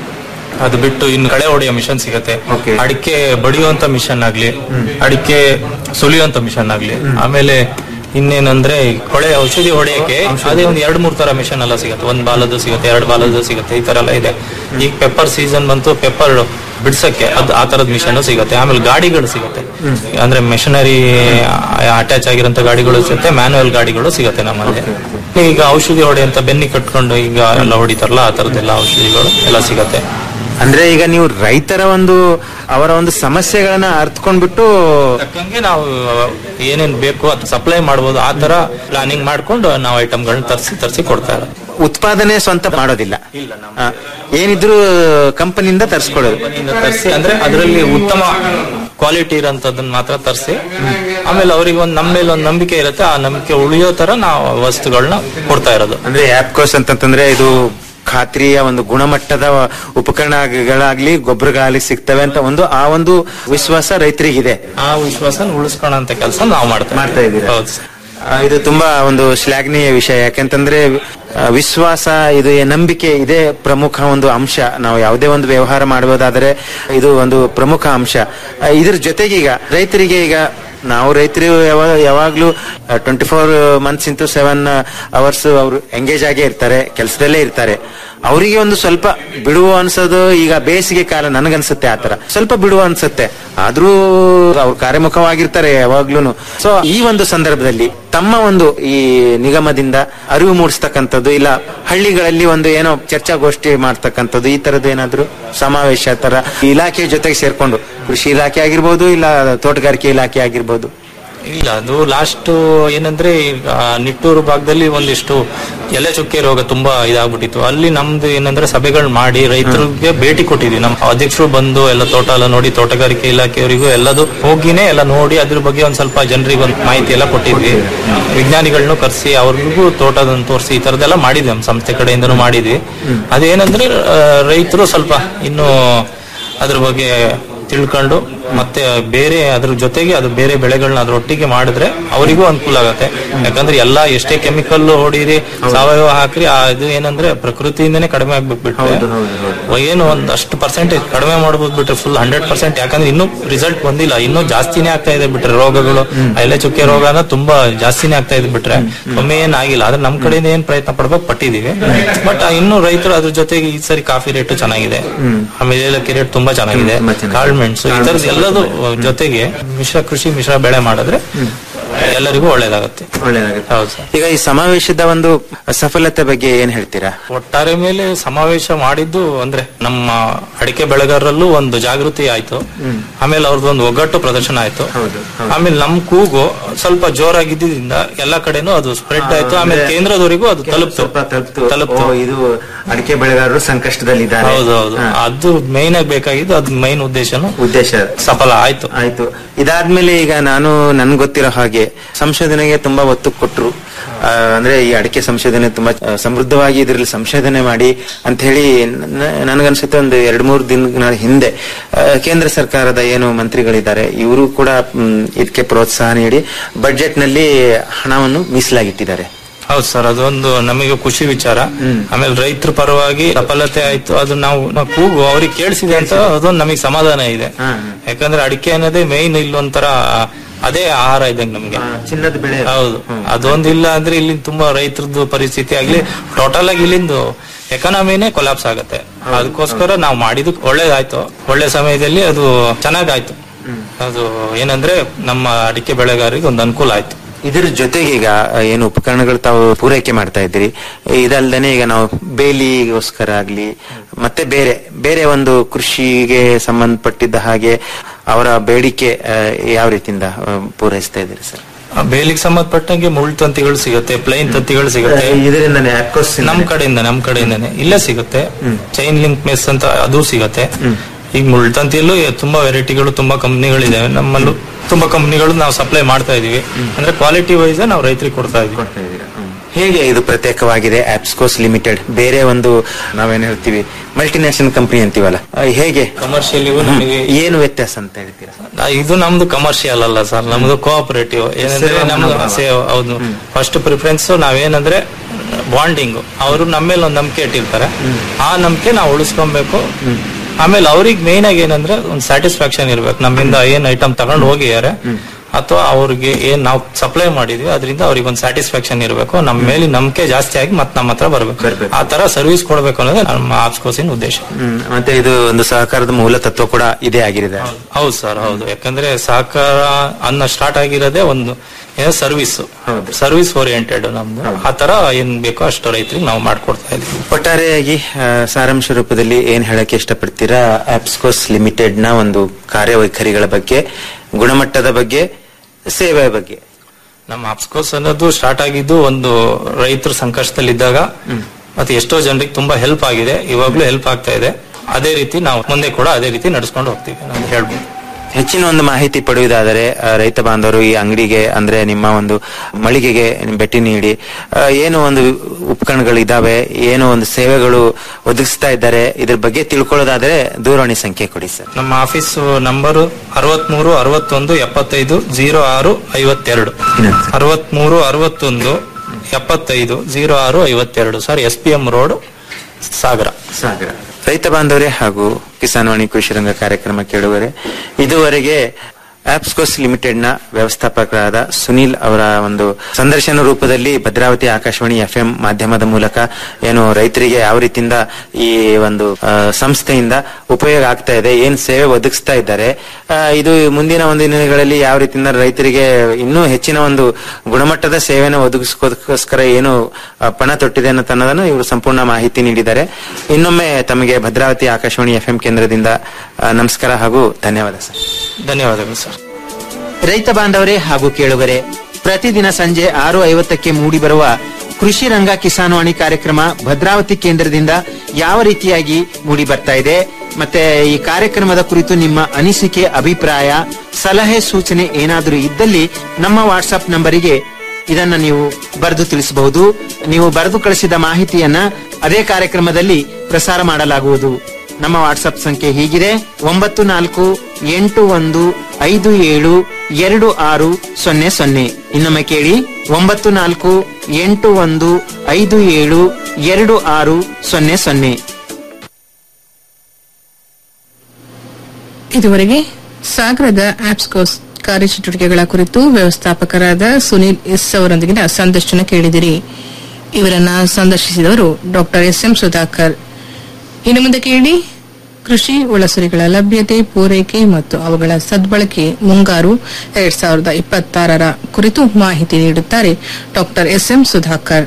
ಅದು ಬಿಟ್ಟು ಇನ್ನು ಕಳೆ ಹೊಡೆಯೋ ಮಿಷನ್ ಸಿಗತ್ತೆ Okay. ಅಡಿಕೆ ಬಡಿಯುವಂತ ಮಿಷನ್ ಆಗ್ಲಿ ಅಡಿಕೆ ಸುಲಿಯುವಂತ ಮಿಷನ್ ಆಗ್ಲಿ ಆಮೇಲೆ ಇನ್ನೇನಂದ್ರೆ ಈ ಕೊಳೆ ಔಷಧಿ ಹೊಡೆಯಕ್ಕೆ ಅದೇ ಒಂದು ಎರಡ್ ಮೂರ್ ತರ ಮಿಷನ್ ಎಲ್ಲ ಸಿಗುತ್ತೆ ಒಂದ್ ಬಾಲದ್ದು ಸಿಗುತ್ತೆ ಎರಡ್ ಬಾಲದ್ದು ಸಿಗುತ್ತೆ ಈ ತರ ಎಲ್ಲ ಇದೆ ಈಗ ಪೆಪ್ಪರ್ ಸೀಸನ್ ಬಂತು ಪೆಪ್ಪರ್ ಬಿಡ್ಸಕ್ಕೆ ಅದು ಆ ತರದ ಮಿಷನ್ ಸಿಗುತ್ತೆ ಆಮೇಲೆ ಗಾಡಿಗಳು ಸಿಗುತ್ತೆ ಅಂದ್ರೆ ಮೆಷಿನರಿ ಅಟ್ಯಾಚ್ ಆಗಿರೋಂತ ಗಾಡಿಗಳು ಸಿಗುತ್ತೆ ಮ್ಯಾನುವಲ್ ಗಾಡಿಗಳು ಸಿಗುತ್ತೆ ನಮ್ಮಲ್ಲಿ ಈಗ ಔಷಧಿ ಹೊಡೆಯಂತ ಬೆನ್ನಿ ಕಟ್ಕೊಂಡು ಈಗ ಎಲ್ಲ ಹೊಡಿತಾರಲ್ಲ ಆ ತರದೆಲ್ಲ ಔಷಧಿಗಳು ಎಲ್ಲ ಸಿಗತ್ತೆ ಅಂದ್ರೆ ಈಗ ನೀವು ರೈತರ ಒಂದು ಅವರ ಒಂದು ಸಮಸ್ಯೆಗಳನ್ನ ಅರ್ಥಕೊಂಡ್ಬಿಟ್ಟು ತಕ್ಕಂಗೆ ನಾವು ಏನೇನ್ ಬೇಕು ಅದು ಸಪ್ಲೈ ಮಾಡ್ಬೋದು ಆ ತರ ಪ್ಲಾನಿಂಗ್ ಮಾಡ್ಕೊಂಡು ನಾವು ಐಟಮ್ಗಳನ್ನ ತರಿಸಿ ತರಿಸಿ ಕೊಡ್ತಾ ಇರೋದು ಉತ್ಪಾದನೆ ಸ್ವಂತ ಮಾಡೋದಿಲ್ಲ ಆ, ಏನಿದ್ರು ಕಂಪನಿಯಿಂದ ತರಿಸ್ಕೊಳ್ಳೋದು ತರಿಸಿ ಅಂದ್ರೆ ಅದರಲ್ಲಿ ಉತ್ತಮ ಕ್ವಾಲಿಟಿ ಇರೋಂಥದ್ದನ್ನ ಮಾತ್ರ ತರಿಸಿ ಆಮೇಲೆ ಅವ್ರಿಗೆ ಒಂದು ನಮ್ಮ ಮೇಲೆ ಒಂದು ನಂಬಿಕೆ ಇರುತ್ತೆ ಆ ನಂಬಿಕೆ ಉಳಿಯೋ ತರ ನಾವು ವಸ್ತುಗಳನ್ನ ಕೊಡ್ತಾ ಇರೋದು ಅಂದ್ರೆ ಆಪ್ಕೋಸ್ ಅಂತಂತಂದ್ರೆ ಇದು ಖಾತ್ರಿಯ ಒಂದು ಗುಣಮಟ್ಟದ ಉಪಕರಣಗಳಾಗ್ಲಿ ಗೊಬ್ಬರಗಳಾಗ್ಲಿ ಸಿಗ್ತವೆ ಅಂತ ಒಂದು ಆ ಒಂದು ವಿಶ್ವಾಸ ರೈತರಿಗಿದೆ ಆ ವಿಶ್ವಾಸ ಉಳಿಸ್ಕೊಳ್ಳೋ ಕೆಲಸ ನಾವು ಮಾಡ್ತಾ ಮಾಡ್ತಾ ಇದ್ದೀರಾ? ಹೌದು ಸರ್. ಆ, ಇದು ತುಂಬಾ ಒಂದು ಶ್ಲಾಘನೀಯ ವಿಷಯ ಯಾಕೆಂತಂದ್ರೆ ಆ, ವಿಶ್ವಾಸ ಇದು ಏ- ನಂಬಿಕೆ ಇದೇ ಪ್ರಮುಖ ಒಂದು ಅಂಶ ನಾವು ಯಾವುದೇ ಒಂದು ವ್ಯವಹಾರ ಮಾಡುವುದಾದರೆ ಇದು ಒಂದು ಪ್ರಮುಖ ಅಂಶ ಆ, ಇದ್ರ ಜೊತೆಗೆ ಈಗ ರೈತರಿಗೆ ಈಗ ನಾವು ರೈತರು ಯಾವಾಗ ಯಾವಾಗ್ಲೂ twenty four months into seven hours ಅವರು ಎಂಗೇಜ್ ಆಗೇ ಇರ್ತಾರೆ ಕೆಲಸದಲ್ಲೇ ಇರ್ತಾರೆ ಅವರಿಗೆ ಒಂದು ಸ್ವಲ್ಪ ಬಿಡುವ ಅನ್ಸೋದು ಈಗ ಬೇಸಿಗೆ ಕಾಲ ನನಗನ್ಸುತ್ತೆ ಆತರ ಸ್ವಲ್ಪ ಬಿಡುವ ಅನ್ಸುತ್ತೆ ಆದ್ರೂ ಅವ್ರು ಕಾರ್ಯಮುಖವಾಗಿರ್ತಾರೆ ಯಾವಾಗ್ಲೂ ಸೊ ಈ ಒಂದು ಸಂದರ್ಭದಲ್ಲಿ ತಮ್ಮ ಒಂದು ಈ ನಿಗಮದಿಂದ ಅರಿವು ಮೂಡಿಸ್ತಕ್ಕಂಥದ್ದು ಇಲ್ಲ ಹಳ್ಳಿಗಳಲ್ಲಿ ಒಂದು ಏನೋ ಚರ್ಚಾಗೋಷ್ಠಿ ಮಾಡ್ತಕ್ಕಂಥದ್ದು ಈ ತರದ್ದು ಏನಾದ್ರು ಸಮಾವೇಶ ತರ ಇಲಾಖೆ ಜೊತೆಗೆ ಸೇರ್ಕೊಂಡು ಕೃಷಿ ಇಲಾಖೆ ಆಗಿರ್ಬೋದು ಇಲ್ಲ ತೋಟಗಾರಿಕೆ ಇಲಾಖೆ ಆಗಿರ್ಬೋದು ಇಲ್ಲ ಅದು ಲಾಸ್ಟ್ ಏನಂದ್ರೆ ಈಗ ನಿಟ್ಟೂರು ಭಾಗದಲ್ಲಿ ಒಂದಿಷ್ಟು ಎಲೆ ಚುಕ್ಕೆ ರೋಗ ತುಂಬಾ ಇದಾಗ್ಬಿಟ್ಟಿತ್ತು ಅಲ್ಲಿ ನಮ್ದು ಏನಂದ್ರೆ ಸಭೆಗಳು ಮಾಡಿ ರೈತರಿಗೆ ಭೇಟಿ ಕೊಟ್ಟಿದ್ವಿ ನಮ್ಮ ಅಧ್ಯಕ್ಷರು ಬಂದು ಎಲ್ಲ ತೋಟ ಎಲ್ಲ ನೋಡಿ ತೋಟಗಾರಿಕೆ ಇಲಾಖೆಯವರಿಗೂ ಎಲ್ಲದು ಹೋಗಿನೇ ಎಲ್ಲ ನೋಡಿ ಅದ್ರ ಬಗ್ಗೆ ಒಂದ್ ಸ್ವಲ್ಪ ಜನರಿಗೆ ಒಂದು ಮಾಹಿತಿ ಎಲ್ಲ ಕೊಟ್ಟಿದ್ವಿ ವಿಜ್ಞಾನಿಗಳನ್ನೂ ಕರೆಸಿ ಅವ್ರಿಗೂ ತೋಟದನ್ನು ತೋರಿಸಿ ಈ ತರದೆಲ್ಲ ಮಾಡಿದ್ವಿ ನಮ್ಮ ಸಂಸ್ಥೆ ಕಡೆಯಿಂದನೂ ಮಾಡಿದ್ವಿ ಅದೇನಂದ್ರೆ ರೈತರು ಸ್ವಲ್ಪ ಇನ್ನು ಅದ್ರ ಬಗ್ಗೆ ತಿಳ್ಕೊಂಡು ಮತ್ತೆ ಬೇರೆ ಅದ್ರ ಜೊತೆಗೆ ಅದು ಬೇರೆ ಬೆಳೆಗಳನ್ನ ಅದ್ರೊಟ್ಟಿಗೆ ಮಾಡಿದ್ರೆ ಅವರಿಗೂ ಅನುಕೂಲ ಆಗತ್ತೆ ಯಾಕಂದ್ರೆ ಎಲ್ಲಾ ಎಷ್ಟೇ ಕೆಮಿಕಲ್ ಹೊಡೀರಿ ಸಾವಯವ ಹಾಕ್ರಿ ಆ ಇದು ಏನಂದ್ರೆ ಪ್ರಕೃತಿಯಿಂದನೇ ಕಡಿಮೆ ಆಗ್ಬಿಟ್ಬಿಟ್ರೆ ಏನು ಒಂದ್ ಅಷ್ಟು ಪರ್ಸೆಂಟೇಜ್ ಕಡಿಮೆ ಮಾಡ್ಬೋದು ಬಿಟ್ರೆ ಫುಲ್ ಹಂಡ್ರೆಡ್ ಪರ್ಸೆಂಟ್ ಯಾಕಂದ್ರೆ ಇನ್ನೂ ರಿಸಲ್ಟ್ ಬಂದಿಲ್ಲ ಇನ್ನೂ ಜಾಸ್ತಿನೇ ಆಗ್ತಾ ಇದೆ ಬಿಟ್ರೆ ರೋಗಗಳು ಎಲೆ ಚುಕ್ಕೆ ರೋಗ ಅಂದ್ರೆ ತುಂಬಾ ಜಾಸ್ತಿನೇ ಆಗ್ತಾ ಇದೆ ಬಿಟ್ರೆ ಒಮ್ಮೆ ಏನ್ ಆಗಿಲ್ಲ ಆದ್ರೆ ನಮ್ ಕಡೆಯಿಂದ ಏನ್ ಪ್ರಯತ್ನ ಪಡ್ಬೇಕು ಪಟ್ಟಿದೀವಿ ಬಟ್ ಇನ್ನು ರೈತರು ಅದ್ರ ಜೊತೆಗೆ ಈ ಸರಿ ಕಾಫಿ ರೇಟ್ ಚೆನ್ನಾಗಿದೆ ಆಮೇಲೆ ಏಲಕ್ಕಿ ರೇಟ್ ತುಂಬಾ ಚೆನ್ನಾಗಿದೆ ತುಂಬಾ ಚೆನ್ನಾಗಿದೆ. ಕಾಳ್ಮೆಣಸು ಈ ತರದ್ ಎಲ್ಲದೂ ಜೊತೆಗೆ ಮಿಶ್ರ ಕೃಷಿ ಮಿಶ್ರ ಬೆಳೆ ಮಾಡಿದ್ರೆ ಎಲ್ಲರಿಗೂ ಒಳ್ಳೇದಾಗುತ್ತೆ ಒಳ್ಳೆಯದಾಗುತ್ತೆ ಹೌದು ಸರ್ ಈಗ ಈ ಸಮಾವೇಶದ ಒಂದು ಸಫಲತೆ ಬಗ್ಗೆ ಏನ್ ಹೇಳ್ತೀರಾ ಒಟ್ಟಾರೆ ಮೇಲೆ ಸಮಾವೇಶ ಮಾಡಿದ್ದು ಅಂದ್ರೆ ನಮ್ಮ ಅಡಿಕೆ ಬೆಳೆಗಾರರಲ್ಲೂ ಒಂದು ಜಾಗೃತಿ ಆಯ್ತು ಆಮೇಲೆ ಅವ್ರದ್ದು ಒಂದು ಒಗ್ಗಟ್ಟು ಪ್ರದರ್ಶನ ಆಯ್ತು ಆಮೇಲೆ ನಮ್ ಕೂಗು ಸ್ವಲ್ಪ ಜೋರಾಗಿದ್ದರಿಂದ ಎಲ್ಲಾ ಕಡೆನೂ ಅದು ಸ್ಪ್ರೆಡ್ ಆಯ್ತು ಆಮೇಲೆ ಕೇಂದ್ರದವರೆಗೂ ಅದು ತಲುಪ್ತು ಸ್ವಲ್ಪ ತಲುಪ್ತು ತಲುಪ್ತು ಓ, ಇದು ಅಡಿಕೆ ಬೆಳೆಗಾರರು ಸಂಕಷ್ಟದಲ್ಲಿದ್ದಾರೆ ಹೌದು ಹೌದು ಅದು ಮೇನ್ ಆಗಿ ಬೇಕಾಗಿದ್ದು ಅದ್ ಮೈನ್ ಉದ್ದೇಶನು ಉದ್ದೇಶ ಸಫಲ ಆಯ್ತು ಆಯ್ತು ಇದಾದ್ಮೇಲೆ ಈಗ ನಾನು ನನ್ ಗೊತ್ತಿರೋ ಹಾಗೆ ಸಂಶೋಧನೆಗೆ ತುಂಬಾ ಒತ್ತು ಕೊಟ್ರು ಆ, ಅಂದ್ರೆ ಈ ಅಡಿಕೆ ಸಂಶೋಧನೆ ತುಂಬಾ ಆ, ಸಮೃದ್ಧವಾಗಿ ಇದರಲ್ಲಿ ಸಂಶೋಧನೆ ಮಾಡಿ ಅಂತ ಹೇಳಿ ನ- ನನಗನ್ಸುತ್ತೆ ಒಂದು ಎರಡ್ ಮೂರು ದಿನಗಳ ಹಿಂದೆ ಆ, ಕೇಂದ್ರ ಸರ್ಕಾರದ ಏನು ಮಂತ್ರಿಗಳಿದ್ದಾರೆ ಇವರು ಕೂಡ ಮ್, ಇದಕ್ಕೆ ಪ್ರೋತ್ಸಾಹ ನೀಡಿ ಬಜೆಟ್ ನಲ್ಲಿ ಹಣವನ್ನು ಮೀಸಲಾಗಿಟ್ಟಿದ್ದಾರೆ ಹೌದು ಸರ್ ಅದೊಂದು ನಮಗೆ ಖುಷಿ ವಿಚಾರ ಆಮೇಲೆ ರೈತರ ಪರವಾಗಿ ಸಫಲತೆ ಆಯ್ತು ಅದು ನಾವು ನಾವು ಕೂಗು ಅವ್ರಿಗೆ ಕೇಳಿಸಿದೆ ಅಂತ ಅದೊಂದು ನಮಗೆ ಸಮಾಧಾನ ಇದೆ ಯಾಕಂದ್ರೆ ಅಡಿಕೆ ಅನ್ನೋದೇ ಮೇಯ್ನ್ ಇಲ್ಲೊಂಥರ ಅದೇ ಆಹಾರ ಇದ್ದಂಗೆ ನಮ್ಗೆ ಚಿನ್ನದ ಬೆಳೆ ಹೌದು ಅದೊಂದಿಲ್ಲ ಅಂದ್ರೆ ಇಲ್ಲಿ ತುಂಬಾ ರೈತರದ್ದು ಪರಿಸ್ಥಿತಿ ಆಗ್ಲಿ ಟೋಟಲ್ ಆಗಿ ಇಲ್ಲಿಂದು ಎಕಾನಮಿನೇ ಕೊಲಾಪ್ಸ್ ಆಗತ್ತೆ ಅದಕ್ಕೋಸ್ಕರ ನಾವು ಮಾಡಿದ್ದು ಒಳ್ಳೇದಾಯ್ತು ಒಳ್ಳೆ ಸಮಯದಲ್ಲಿ ಅದು ಚೆನ್ನಾಗಾಯ್ತು ಅದು ಏನಂದ್ರೆ ನಮ್ಮ ಅಡಿಕೆ ಬೆಳೆಗಾರರಿಗೆ ಒಂದು ಅನುಕೂಲ ಆಯ್ತು ಇದ್ರ ಜೊತೆಗೆ ಈಗ ಏನು ಉಪಕರಣಗಳು ತಾವು ಪೂರೈಕೆ ಮಾಡ್ತಾ ಇದ್ದೀರಿ ಇದಲ್ದೇನೆ ಈಗ ನಾವು ಬೇಲಿಗೋಸ್ಕರ ಆಗ್ಲಿ ಮತ್ತೆ ಬೇರೆ ಬೇರೆ ಒಂದು ಕೃಷಿಗೆ ಸಂಬಂಧಪಟ್ಟಿದ್ದ ಹಾಗೆ ಅವರ ಬೇಡಿಕೆ ಆ, ಯಾವ ರೀತಿಯಿಂದ ಆ, ಪೂರೈಸ್ತಾ ಇದ್ದೀರಿ ಸರ್ ಆ ಬೇಲಿಗೆ ಸಂಬಂಧಪಟ್ಟಂಗೆ ಮುಳ್ಳು ತಂತಿಗಳು ಸಿಗುತ್ತೆ ಪ್ಲೈನ್ ತಂತಿಗಳು ಸಿಗುತ್ತೆ ಇದರಿಂದನೇ ಅಕ್ಕೋಸ್ ನಮ್ ಕಡೆಯಿಂದ ನಮ್ ಕಡೆಯಿಂದಾನೆ ಇಲ್ಲೇ ಸಿಗುತ್ತೆ ಚೈನ್ ಲಿಂಕ್ ಮೆಸ್ ಅಂತ ಅದು ಸಿಗುತ್ತೆ ಈಗ ಮುಳ್ತಂತಿಯಲ್ಲೂ ತುಂಬಾ ವೆರೈಟಿಗಳು ತುಂಬಾ ಕಂಪ್ನಿಗಳಿದಾವೆ ನಮ್ಮಲ್ಲೂ ತುಂಬಾ ಕಂಪ್ನಿಗಳು ನಾವು ಸಪ್ಲೈ ಮಾಡ್ತಾ ಇದೀವಿ ಅಂದ್ರೆ ಕ್ವಾಲಿಟಿ ವೈಸ್ ನಾವು ರೈತರಿಗೆ ಕೊಡ್ತಾ ಇದೀವಿ ಹೇಗೆ ಇದು ಪ್ರತ್ಯೇಕವಾಗಿದೆ ಆಪ್ಸ್ಕೋಸ್ ಲಿಮಿಟೆಡ್ ಬೇರೆ ಒಂದು ನಾವೇನ್ ಹೇಳ್ತೀವಿ ಮಲ್ಟಿನ್ಯಾಷನಲ್ ಕಂಪನಿ ಅಂತೀವಲ್ಲ ಆ, ಹೇಗೆ ಕಮರ್ಷಿಯಲ್ ನಮಗೆ ಏನು ವ್ಯತ್ಯಾಸ ಅಂತ ಹೇಳ್ತೀರಾ ನಾ- ಇದು ನಮ್ದು ಕಮರ್ಷಿಯಲ್ ಅಲ್ಲ ಸರ್ ನಮ್ದು ಕೋಆಪರೇಟಿವ್ ಏನಂದ್ರೆ ಸೇವಾ ನಮ್ದು ಮನೋಭಾವ. ಸೇವ್ ಹೌದು ಫಸ್ಟ್ ಪ್ರಿಫರೆನ್ಸ್ ನಾವೇನಂದ್ರೆ ಬಾಂಡಿಂಗ್ ಅವರು ನಮ್ಮ ಮೇಲೆ ಒಂದು ನಂಬಿಕೆ ಇಟ್ಟಿರ್ತಾರೆ ಆ ನಂಬಿಕೆ ನಾವು ಉಳಿಸ್ಕೊಬೇಕು ಆಮೇಲೆ ಅವ್ರಿಗೆ ಮೇನ್ ಆಗಿ ಏನಂದ್ರೆ ಒಂದು ಸ್ಯಾಟಿಸ್ಫ್ಯಾಕ್ಷನ್ ಇರ್ಬೇಕು ನಮ್ಮಿಂದ ಏನ್ ಐಟಮ್ ತಗೊಂಡು ಹೋಗಿದ್ದಾರೆ ಅಥವಾ ಅವ್ರಿಗೆ ಏನ್ ನಾವು ಸಪ್ಲೈ ಮಾಡಿದ್ವಿ ಅದರಿಂದ ಅವ್ರಿಗೆ ಒಂದು ಸ್ಯಾಟಿಸ್ಫ್ಯಾಕ್ಷನ್ ಇರಬೇಕು ನಮ್ಮ ಮೇಲೆ ನಂಬಿಕೆ ಜಾಸ್ತಿ ಆಗಿ ಮತ್ತೆ ನಮ್ಮ ಹತ್ರ ಬರ್ಬೇಕು ಬರ್ಬೇಕು. ಆ ತರ ಸರ್ವಿಸ್ ಕೊಡ್ಬೇಕು ಅನ್ನೋದೇ ನಮ್ಮ ಆಪ್ಸ್ಕೋಸಿನ ಉದ್ದೇಶ ಹ್ಮ್. ಮತ್ತೆ ಇದು ಒಂದು ಸಹಕಾರದ ಮೂಲ ತತ್ವ ಕೂಡ ಇದೇ ಆಗಿದೆ ಹೌದು ಸರ್ ಹೌದು ಯಾಕಂದ್ರೆ ಸಹಕಾರ ಅನ್ನ ಸ್ಟಾರ್ಟ್ ಆಗಿರೋದೇ ಒಂದು ಏನೋ ಸರ್ವಿಸ್ ಹೌದು. ಸರ್ವಿಸ್ ಓರಿಯೆಂಟೆಡ್ ನಮ್ದು ಆ ತರ ಏನ್ ಬೇಕೋ ಅಷ್ಟು ರೈತರಿಗೆ ನಾವು ಮಾಡ್ಕೊಡ್ತಾ ಇದೀವಿ ಒಟ್ಟಾರೆಯಾಗಿ ಆ, ಸಾರಾಂಶ ರೂಪದಲ್ಲಿ ಏನ್ ಹೇಳಕ್ಕೆ ಇಷ್ಟಪಡ್ತೀರಾ ಆಪ್ಸ್ಕೋಸ್ ಲಿಮಿಟೆಡ್ ನ ಒಂದು ಕಾರ್ಯವೈಖರಿಗಳ ಬಗ್ಗೆ ಗುಣಮಟ್ಟದ ಬಗ್ಗೆ ಸೇವೆಯ ಬಗ್ಗೆ ನಮ್ಮ ಅಪ್ಸ್ಕೋಸ್ ಅನ್ನೋದು ಸ್ಟಾರ್ಟ್ ಆಗಿದ್ದು ಒಂದು ರೈತರು ಸಂಕಷ್ಟದಲ್ಲಿದ್ದಾಗ ಮತ್ತೆ ಎಷ್ಟೋ ಜನರಿಗೆ ತುಂಬಾ ಹೆಲ್ಪ್ ಆಗಿದೆ ಇವಾಗ್ಲೂ ಹೆಲ್ಪ್ ಆಗ್ತಾ ಇದೆ ಅದೇ ರೀತಿ ನಾವು ಮುಂದೆ ಕೂಡ ಅದೇ ರೀತಿ ನಡ್ಸ್ಕೊಂಡು ಹೋಗ್ತೀವಿ ನಾನು ಹೇಳ್ಬೋದು ಹೆಚ್ಚಿನ ಒಂದು ಮಾಹಿತಿ ಪಡೆಯುವುದಾದರೆ ಆ, ರೈತ ಬಾಂಧವರು ಈ ಅಂಗಡಿಗೆ ಅಂದ್ರೆ ನಿಮ್ಮ ಒಂದು ಮಳಿಗೆಗೆ ಭೇಟಿ ನೀಡಿ ಆ, ಏನು ಒಂದು ಉಪಕರಣಗಳಿದಾವೆ ಏನು ಒಂದು ಸೇವೆಗಳು ಒದಗಿಸ್ತಾ ಇದ್ದಾರೆ ಇದ್ರ ಬಗ್ಗೆ ತಿಳ್ಕೊಳ್ಳೋದಾದ್ರೆ ದೂರವಾಣಿ ಸಂಖ್ಯೆ ಕೊಡಿ ಸರ್ ನಮ್ಮ ಆಫೀಸ್ ನಂಬರು ಅರವತ್ಮೂರು ಅರವತ್ತೊಂದು ಎಪ್ಪತ್ತೈದು ಜೀರೋ ಆರು ಐವತ್ತೆರಡು ಅರವತ್ಮೂರು ಅರವತ್ತೊಂದು ಎಪ್ಪತ್ತೈದು ಜೀರೋ ಆರು ಐವತ್ತೆರಡು sir S P M road Sagara Sagara ರೈತ ಬಾಂಧವರೇ ಹಾಗೂ ಕಿಸಾನ್ವಾಣಿ ಕೃಷಿ ರಂಗ ಕಾರ್ಯಕ್ರಮ ಕೇಳುವರೆ ಇದುವರೆಗೆ ಆಪ್ಸ್ಕೋಸ್ ಲಿಮಿಟೆಡ್ ನ ವ್ಯವಸ್ಥಾಪಕರಾದ ಸುನೀಲ್ ಅವರ ಒಂದು ಸಂದರ್ಶನ ರೂಪದಲ್ಲಿ ಭದ್ರಾವತಿ ಆಕಾಶವಾಣಿ ಎಫ್ ಎಂ ಮಾಧ್ಯಮದ ಮೂಲಕ ಏನು ರೈತರಿಗೆ ಯಾವ ರೀತಿಯಿಂದ ಈ ಒಂದು ಆ, ಸಂಸ್ಥೆಯಿಂದ ಉಪಯೋಗ ಆಗ್ತಾ ಇದೆ ಏನ್ ಸೇವೆ ಒದಗಿಸ್ತಾ ಇದ್ದಾರೆ ಆ, ಇದು ಮುಂದಿನ ಒಂದು ದಿನಗಳಲ್ಲಿ ಯಾವ ರೀತಿಯಿಂದ ರೈತರಿಗೆ ಇನ್ನೂ ಹೆಚ್ಚಿನ ಒಂದು ಗುಣಮಟ್ಟದ ಸೇವೆಯನ್ನು ಒದಗಿಸ್ಕೋದಕ್ಕೋಸ್ಕರ ಏನು ಆ, ಪಣ ತೊಟ್ಟಿದೆ ಅನ್ನೋದನ್ನು ಇವರು ಸಂಪೂರ್ಣ ಮಾಹಿತಿ ನೀಡಿದ್ದಾರೆ ಇನ್ನೊಮ್ಮೆ ತಮಗೆ ಭದ್ರಾವತಿ ಆಕಾಶವಾಣಿ ಎಫ್ ಕೇಂದ್ರದಿಂದ ಆ, ನಮಸ್ಕಾರ ಹಾಗೂ ಧನ್ಯವಾದ ಸರ್ ಧನ್ಯವಾದಗಳು ಸರ್ ರೈತ ಬಾಂಧವರೇ ಹಾಗೂ ಕೇಳುಗರೆ ಪ್ರತಿದಿನ ಸಂಜೆ ಆರು ಐವತ್ತಕ್ಕೆ ಮೂಡಿಬರುವ ಕೃಷಿ ರಂಗ ಕಿಸಾನ್ವಾಣಿ ಕಾರ್ಯಕ್ರಮ ಭದ್ರಾವತಿ ಕೇಂದ್ರದಿಂದ ಯಾವ ರೀತಿಯಾಗಿ ಮೂಡಿ ಬರ್ತಾ ಇದೆ ಮತ್ತೆ ಈ ಕಾರ್ಯಕ್ರಮದ ಕುರಿತು ನಿಮ್ಮ ಅನಿಸಿಕೆ ಅಭಿಪ್ರಾಯ ಸಲಹೆ ಸೂಚನೆ ಏನಾದರೂ ಇದ್ದಲ್ಲಿ ನಮ್ಮ ವಾಟ್ಸ್ಆಪ್ ನಂಬರಿಗೆ ಇದನ್ನ ನೀವು ಬರೆದು ತಿಳಿಸಬಹುದು ನೀವು ಬರೆದು ಕಳಿಸಿದ ಮಾಹಿತಿಯನ್ನ ಅದೇ ಕಾರ್ಯಕ್ರಮದಲ್ಲಿ ಪ್ರಸಾರ ಮಾಡಲಾಗುವುದು ನಮ್ಮ ವಾಟ್ಸ್ಆಪ್ ಸಂಖ್ಯೆ ಹೀಗಿದೆ ಒಂಬತ್ತು ನಾಲ್ಕು ಎಂಟು ಒಂದು ಐದು ಏಳು ಎರಡು ಆರು ಸೊನ್ನೆ ಸೊನ್ನೆ ಇನ್ನೊಮ್ಮೆ ಕೇಳಿ ಒಂಬತ್ತು ನಾಲ್ಕು ಎಂಟು ಒಂದು ಐದು ಏಳು ಎರಡು ಆರು ಸೊನ್ನೆ ಸೊನ್ನೆ ಇದುವರೆಗೆ ಸಾಗರದ ಆಪ್ಸ್ಕೋಸ್ ಕಾರ್ಯಚಟುವಟಿಕೆಗಳ ಕುರಿತು ವ್ಯವಸ್ಥಾಪಕರಾದ ಸುನೀಲ್ ಎಸ್ ಅವರೊಂದಿಗಿನ ಸಂದರ್ಶನ ಕೇಳಿದಿರಿ ಇವರನ್ನ ಸಂದರ್ಶಿಸಿದವರು ಡಾಕ್ಟರ್ ಎಸ್ ಎಂ ಸುಧಾಕರ್ ಇನ್ನು ಮುಂದೆ ಕೇಳಿ ಕೃಷಿ ಒಳಸುರಿಗಳ ಲಭ್ಯತೆ ಪೂರೈಕೆ ಮತ್ತು ಅವುಗಳ ಸದ್ಬಳಕೆ ಮುಂಗಾರು ಎರಡ್ ಸಾವಿರದ ಇಪ್ಪತ್ತಾರರ ಕುರಿತು ಮಾಹಿತಿ ನೀಡುತ್ತಾರೆ doctor S M Sudhakar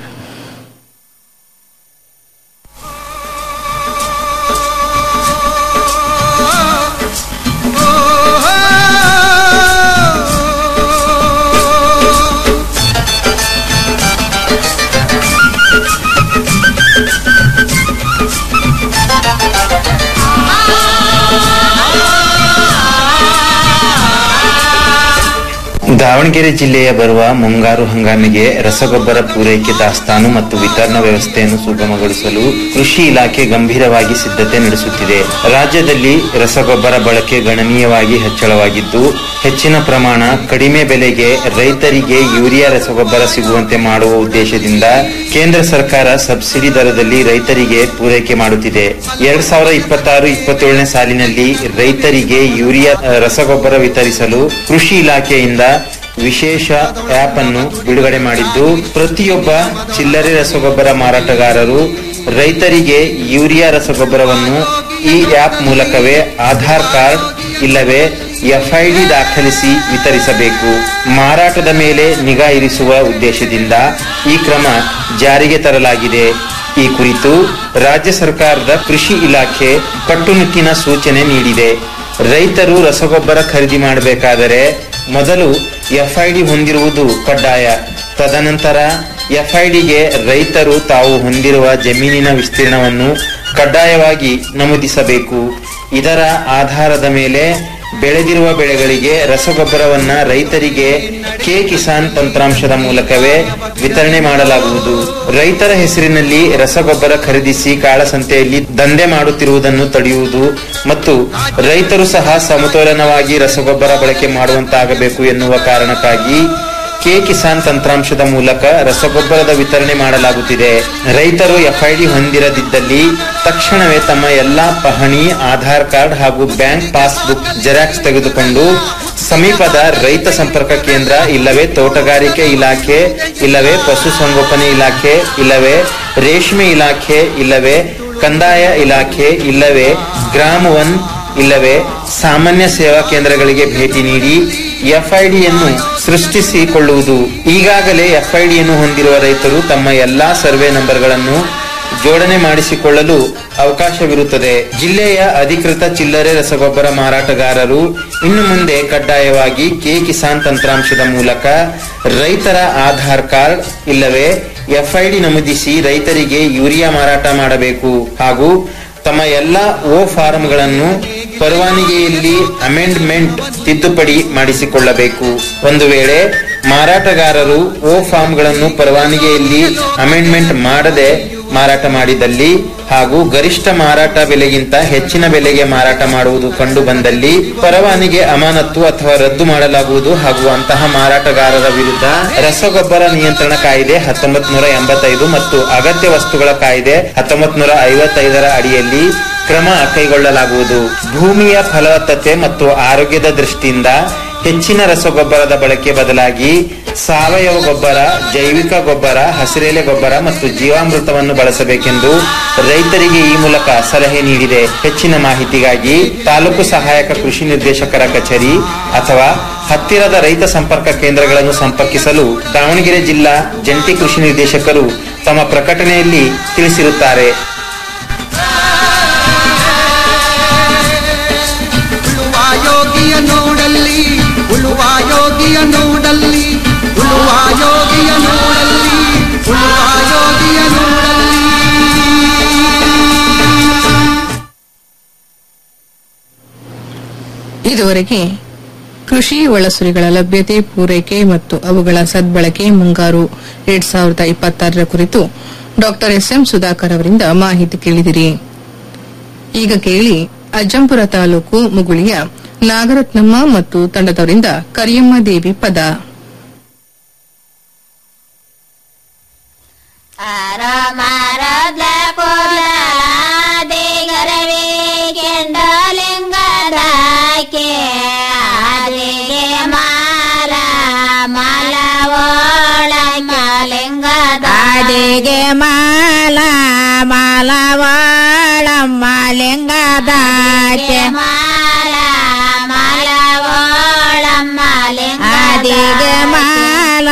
Davanagere ಜಿಲ್ಲೆಯ ಬರುವ ಮುಂಗಾರು ಹಂಗಾಮಿಗೆ ರಸಗೊಬ್ಬರ ಪೂರೈಕೆ ದಾಸ್ತಾನು ಮತ್ತು ವಿತರಣಾ ವ್ಯವಸ್ಥೆಯನ್ನು ಸುಗಮಗೊಳಿಸಲು ಕೃಷಿ ಇಲಾಖೆ ಗಂಭೀರವಾಗಿ ಸಿದ್ಧತೆ ನಡೆಸುತ್ತಿದೆ ರಾಜ್ಯದಲ್ಲಿ ರಸಗೊಬ್ಬರ ಬಳಕೆ ಗಣನೀಯವಾಗಿ ಹೆಚ್ಚಳವಾಗಿದ್ದು ಹೆಚ್ಚಿನ ಪ್ರಮಾಣ ಕಡಿಮೆ ಬೆಲೆಗೆ ರೈತರಿಗೆ ಯೂರಿಯಾ ರಸಗೊಬ್ಬರ ಸಿಗುವಂತೆ ಮಾಡುವ ಉದ್ದೇಶದಿಂದ ಕೇಂದ್ರ ಸರ್ಕಾರ ಸಬ್ಸಿಡಿ ದರದಲ್ಲಿ ರೈತರಿಗೆ ಪೂರೈಕೆ ಮಾಡುತ್ತಿದೆ ಎರಡ್ ಸಾವಿರದ ಇಪ್ಪತ್ತಾರು ಇಪ್ಪತ್ತೇಳನೇ ಸಾಲಿನಲ್ಲಿ ರೈತರಿಗೆ ಯೂರಿಯಾ ಅಹ್, ರಸಗೊಬ್ಬರ ವಿತರಿಸಲು ಕೃಷಿ ಇಲಾಖೆಯಿಂದ ವಿಶೇಷ ಆಪ್ ಅನ್ನು ಬಿಡುಗಡೆ ಮಾಡಿದ್ದು ಪ್ರತಿಯೊಬ್ಬ ಚಿಲ್ಲರೆ ರಸಗೊಬ್ಬರ ಮಾರಾಟಗಾರರು ರೈತರಿಗೆ ಯೂರಿಯಾ ರಸಗೊಬ್ಬರವನ್ನು ಈ ಆಪ್ ಮೂಲಕವೇ ಆಧಾರ್ ಕಾರ್ಡ್ ಇಲ್ಲವೇ ಎಫ್ಐಡಿ ದಾಖಲಿಸಿ ವಿತರಿಸಬೇಕು ಮಾರಾಟದ ಮೇಲೆ ನಿಗಾ ಇರಿಸುವ ಉದ್ದೇಶದಿಂದ ಈ ಕ್ರಮ ಜಾರಿಗೆ ತರಲಾಗಿದೆ ಈ ಕುರಿತು ರಾಜ್ಯ ಸರ್ಕಾರದ ಕೃಷಿ ಇಲಾಖೆ ಕಟ್ಟುನಿಟ್ಟಿನ ಸೂಚನೆ ನೀಡಿದೆ ರೈತರು ರಸಗೊಬ್ಬರ ಖರೀದಿ ಮಾಡಬೇಕಾದರೆ ಮೊದಲು ಎಫ್ಐಡಿ ಹೊಂದಿರುವುದು ಕಡ್ಡಾಯ ತದನಂತರ ಎಫ್ಐಡಿಗೆ ರೈತರು ತಾವು ಹೊಂದಿರುವ ಜಮೀನಿನ ವಿಸ್ತೀರ್ಣವನ್ನು ಕಡ್ಡಾಯವಾಗಿ ನಮೂದಿಸಬೇಕು ಇದರ ಆಧಾರದ ಮೇಲೆ ಬೆಳೆದಿರುವ ಬೆಳೆಗಳಿಗೆ ರಸಗೊಬ್ಬರವನ್ನ ರೈತರಿಗೆ ಕೆ ಕಿಸಾನ್ ತಂತ್ರಾಂಶದ ಮೂಲಕವೇ ವಿತರಣೆ ಮಾಡಲಾಗುವುದು ರೈತರ ಹೆಸರಿನಲ್ಲಿ ರಸಗೊಬ್ಬರ ಖರೀದಿಸಿ ಕಾಳಸಂತೆಯಲ್ಲಿ ದಂಧೆ ಮಾಡುತ್ತಿರುವುದನ್ನು ತಡೆಯುವುದು ಮತ್ತು ರೈತರು ಸಹ ಸಮತೋಲನವಾಗಿ ರಸಗೊಬ್ಬರ ಬಳಕೆ ಮಾಡುವಂತಾಗಬೇಕು ಎನ್ನುವ ಕಾರಣಕ್ಕಾಗಿ ಕೆ ಕಿಸಾನ್ ತಂತ್ರಾಂಶದ ಮೂಲಕ ರಸಗೊಬ್ಬರದ ವಿತರಣೆ ಮಾಡಲಾಗುತ್ತಿದೆ ರೈತರು ಎಫ್ಐಡಿ ಹೊಂದಿರದಿದ್ದಲ್ಲಿ ತಕ್ಷಣವೇ ತಮ್ಮ ಎಲ್ಲಾ ಪಹಣಿ ಆಧಾರ್ ಕಾರ್ಡ್ ಹಾಗೂ ಬ್ಯಾಂಕ್ ಪಾಸ್ಬುಕ್ ಜೆರಾಕ್ಸ್ ತೆಗೆದುಕೊಂಡು ಸಮೀಪದ ರೈತ ಸಂಪರ್ಕ ಕೇಂದ್ರ ಇಲ್ಲವೇ ತೋಟಗಾರಿಕೆ ಇಲಾಖೆ ಇಲ್ಲವೇ ಪಶುಸಂಗೋಪನೆ ಇಲಾಖೆ ಇಲ್ಲವೇ ರೇಷ್ಮೆ ಇಲಾಖೆ ಇಲ್ಲವೇ ಕಂದಾಯ ಇಲಾಖೆ ಇಲ್ಲವೇ ಗ್ರಾಮ ಒನ್ ಇಲ್ಲವೇ ಸಾಮಾನ್ಯ ಸೇವಾ ಕೇಂದ್ರಗಳಿಗೆ ಭೇಟಿ ನೀಡಿ ಎಫ್ಐಡಿಯನ್ನು ಸೃಷ್ಟಿಸಿಕೊಳ್ಳುವುದು ಈಗಾಗಲೇ ಎಫ್ಐಡಿಯನ್ನು ಹೊಂದಿರುವ ರೈತರು ತಮ್ಮ ಎಲ್ಲಾ ಸರ್ವೆ ನಂಬರ್ಗಳನ್ನು ಜೋಡಣೆ ಮಾಡಿಸಿಕೊಳ್ಳಲು ಅವಕಾಶವಿರುತ್ತದೆ ಜಿಲ್ಲೆಯ ಅಧಿಕೃತ ಚಿಲ್ಲರೆ ರಸಗೊಬ್ಬರ ಮಾರಾಟಗಾರರು ಇನ್ನು ಮುಂದೆ ಕಡ್ಡಾಯವಾಗಿ ಕೆ ಕಿಸಾನ್ ತಂತ್ರಾಂಶದ ಮೂಲಕ ರೈತರ ಆಧಾರ್ ಕಾರ್ಡ್ ಇಲ್ಲವೇ ಎಫ್ಐಡಿ ನಮೂದಿಸಿ ರೈತರಿಗೆ ಯೂರಿಯಾ ಮಾರಾಟ ಮಾಡಬೇಕು ಹಾಗೂ ತಮ್ಮ ಎಲ್ಲ ಓ ಫಾರಂಗಳನ್ನು ಪರವಾನಗಿಯಲ್ಲಿ ಅಮೆಂಡ್ಮೆಂಟ್ ತಿದ್ದುಪಡಿ ಮಾಡಿಸಿಕೊಳ್ಳಬೇಕು ಒಂದು ವೇಳೆ ಮಾರಾಟಗಾರರು ಓ ಫಾರ್ಮ್ಗಳನ್ನು ಪರವಾನಗಿಯಲ್ಲಿ ಅಮೆಂಡ್ಮೆಂಟ್ ಮಾಡದೆ ಮಾರಾಟ ಮಾಡಿದಲ್ಲಿ ಹಾಗೂ ಗರಿಷ್ಠ ಮಾರಾಟ ಬೆಲೆಗಿಂತ ಹೆಚ್ಚಿನ ಬೆಲೆಗೆ ಮಾರಾಟ ಮಾಡುವುದು ಕಂಡು ಬಂದಲ್ಲಿ ಪರವಾನಗಿ ಅಮಾನತ್ತು ಅಥವಾ ರದ್ದು ಮಾಡಲಾಗುವುದು ಹಾಗೂ ಅಂತಹ ಮಾರಾಟಗಾರರ ವಿರುದ್ಧ ರಸಗೊಬ್ಬರ ನಿಯಂತ್ರಣ ಕಾಯ್ದೆ ಹತ್ತೊಂಬತ್ ನೂರ ಎಂಬತ್ತೈದು ಮತ್ತು ಅಗತ್ಯ ವಸ್ತುಗಳ ಕಾಯ್ದೆ ಹತ್ತೊಂಬತ್ ನೂರ ಐವತ್ತೈದರ ಅಡಿಯಲ್ಲಿ ಕ್ರಮ ಕೈಗೊಳ್ಳಲಾಗುವುದು ಭೂಮಿಯ ಫಲವತ್ತತೆ ಮತ್ತು ಆರೋಗ್ಯದ ದೃಷ್ಟಿಯಿಂದ ಹೆಚ್ಚಿನ ರಸಗೊಬ್ಬರದ ಬಳಕೆ ಬದಲಾಗಿ ಸಾವಯವ ಗೊಬ್ಬರ ಜೈವಿಕ ಗೊಬ್ಬರ ಹಸಿರೆಲೆ ಗೊಬ್ಬರ ಮತ್ತು ಜೀವಾಮೃತವನ್ನು ಬಳಸಬೇಕೆಂದು ರೈತರಿಗೆ ಈ ಮೂಲಕ ಸಲಹೆ ನೀಡಿದೆ ಹೆಚ್ಚಿನ ಮಾಹಿತಿಗಾಗಿ ತಾಲೂಕು ಸಹಾಯಕ ಕೃಷಿ ನಿರ್ದೇಶಕರ ಕಚೇರಿ ಅಥವಾ ಹತ್ತಿರದ ರೈತ ಸಂಪರ್ಕ ಕೇಂದ್ರಗಳನ್ನು ಸಂಪರ್ಕಿಸಲು ದಾವಣಗೆರೆ ಜಿಲ್ಲಾ ಜಂಟಿ ಕೃಷಿ ನಿರ್ದೇಶಕರು ತಮ್ಮ ಪ್ರಕಟಣೆಯಲ್ಲಿ ತಿಳಿಸಿರುತ್ತಾರೆ ಉಳುವ ಯೋಗಿಯ ನೋಡಲ್ಲಿ ಉಳುವ ಯೋಗಿಯ ನೋಡಲ್ಲಿ ಉಳುವ ಯೋಗಿಯ ನೋಡಲ್ಲಿ ಉಳುವ ಯೋಗಿಯ ನೋಡಲ್ಲಿ ಇದುವರೆಗೆ ಕೃಷಿ ಒಳಸುರಿಗಳ ಲಭ್ಯತೆ ಪೂರೈಕೆ ಮತ್ತು ಅವುಗಳ ಸದ್ಬಳಕೆ ಮುಂಗಾರು ಎರಡ್ ಸಾವಿರದ ಇಪ್ಪತ್ತಾರರ ಕುರಿತು ಡಾಕ್ಟರ್ ಎಸ್ ಎಂ ಸುಧಾಕರ್ ಅವರಿಂದ ಮಾಹಿತಿ ಕೇಳಿದಿರಿ ಈಗ ಕೇಳಿ ಅಜ್ಜಂಪುರ ತಾಲೂಕು ಮುಗುಳಿಯ ನಾಗರತ್ನಮ್ಮ ಮತ್ತು ತಂಡದವರಿಂದ ಕರಿಯಮ್ಮ ದೇವಿ ಪದ ಮಾರದ ಕೋಲಾದೆ ಗರವಿ ಕೆಂಡಲಿಂಗದಾಕೆ ಆದಿಗೆ ಮಾಲ ಮಾಲವೋಳ ಮಾಲಿಂಗದ ಆದಿಗೆ ಮಾಲ ಮಾಲವಾಳಮ್ಮ ಲಿಂಗದಾಕೆ ಮಾಲ ಮಾಲವೋಳಮ್ಮ ಆದಿಗೆ ಮಾಲ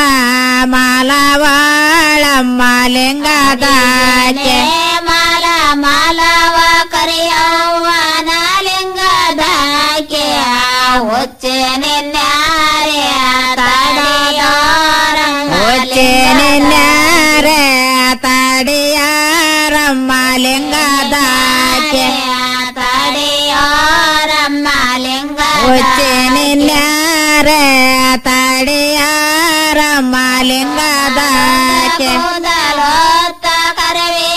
ಮಾಲವಾಳಮ್ಮ ಲಿಂಗದಾಕೆ ಮಾಲ ಮಾಲವ ಕರಿಯವ್ವನ ಲಿಂಗದಾಕೆ ಹುಚ್ಚೆ ನಿನ್ಯಾರೆ ತಡೆಯೋರ ಒಚ್ಚೆ ನಿನ್ಯಾರೆ ತಡಿಯಾರಮ್ಮ ಲಿಂಗದಾಕೆ ತಡೆಯೋರಮ್ಮ ಲಿಂಗ ಒಚ್ಚೆ ನಿನ್ಯಾರೆ ತಡಿಯಾರಮ್ಮ ಲಿಂಗದಾಕೆ ಕೂದಲೊತ್ತ ಕರವಿ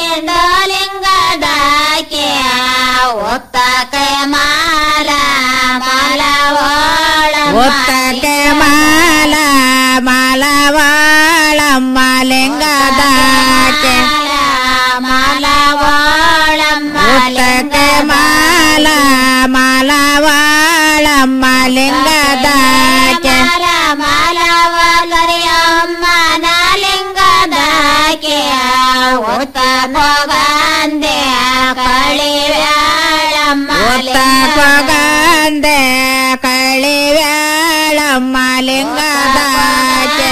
ಲಿಂಗದಾಕೆ ಒತ್ತಕ್ಕೆ ಮಾಲ ಮಾಲವೋಳ ಒತ್ತಕ್ಕೆ ಮಾಲ ಮಾಲವಾಳಮ್ಮ ಲಿಂಗದಾಕೆ ಮಾಲವೋಳಮ್ಮ ಒತ್ತಕ್ಕೆ ಮಾಲ ಮಾಲವಾಳಮ್ಮ ಲಿಂಗದಾಕೆ ಮಾಲವ ಕರಿಯಮ್ಮ ನಾಲಿಂಗದಾಕೆ ಒತ್ತ ಹೋಗಂದೆ ಕಳಿವ್ಯಾಳಮ್ಮ ಒತ್ತ ಪಗಂದೆ ಕಳಿವ್ಯಾಳಮ್ಮ ಲಿಂಗದಾಕೆ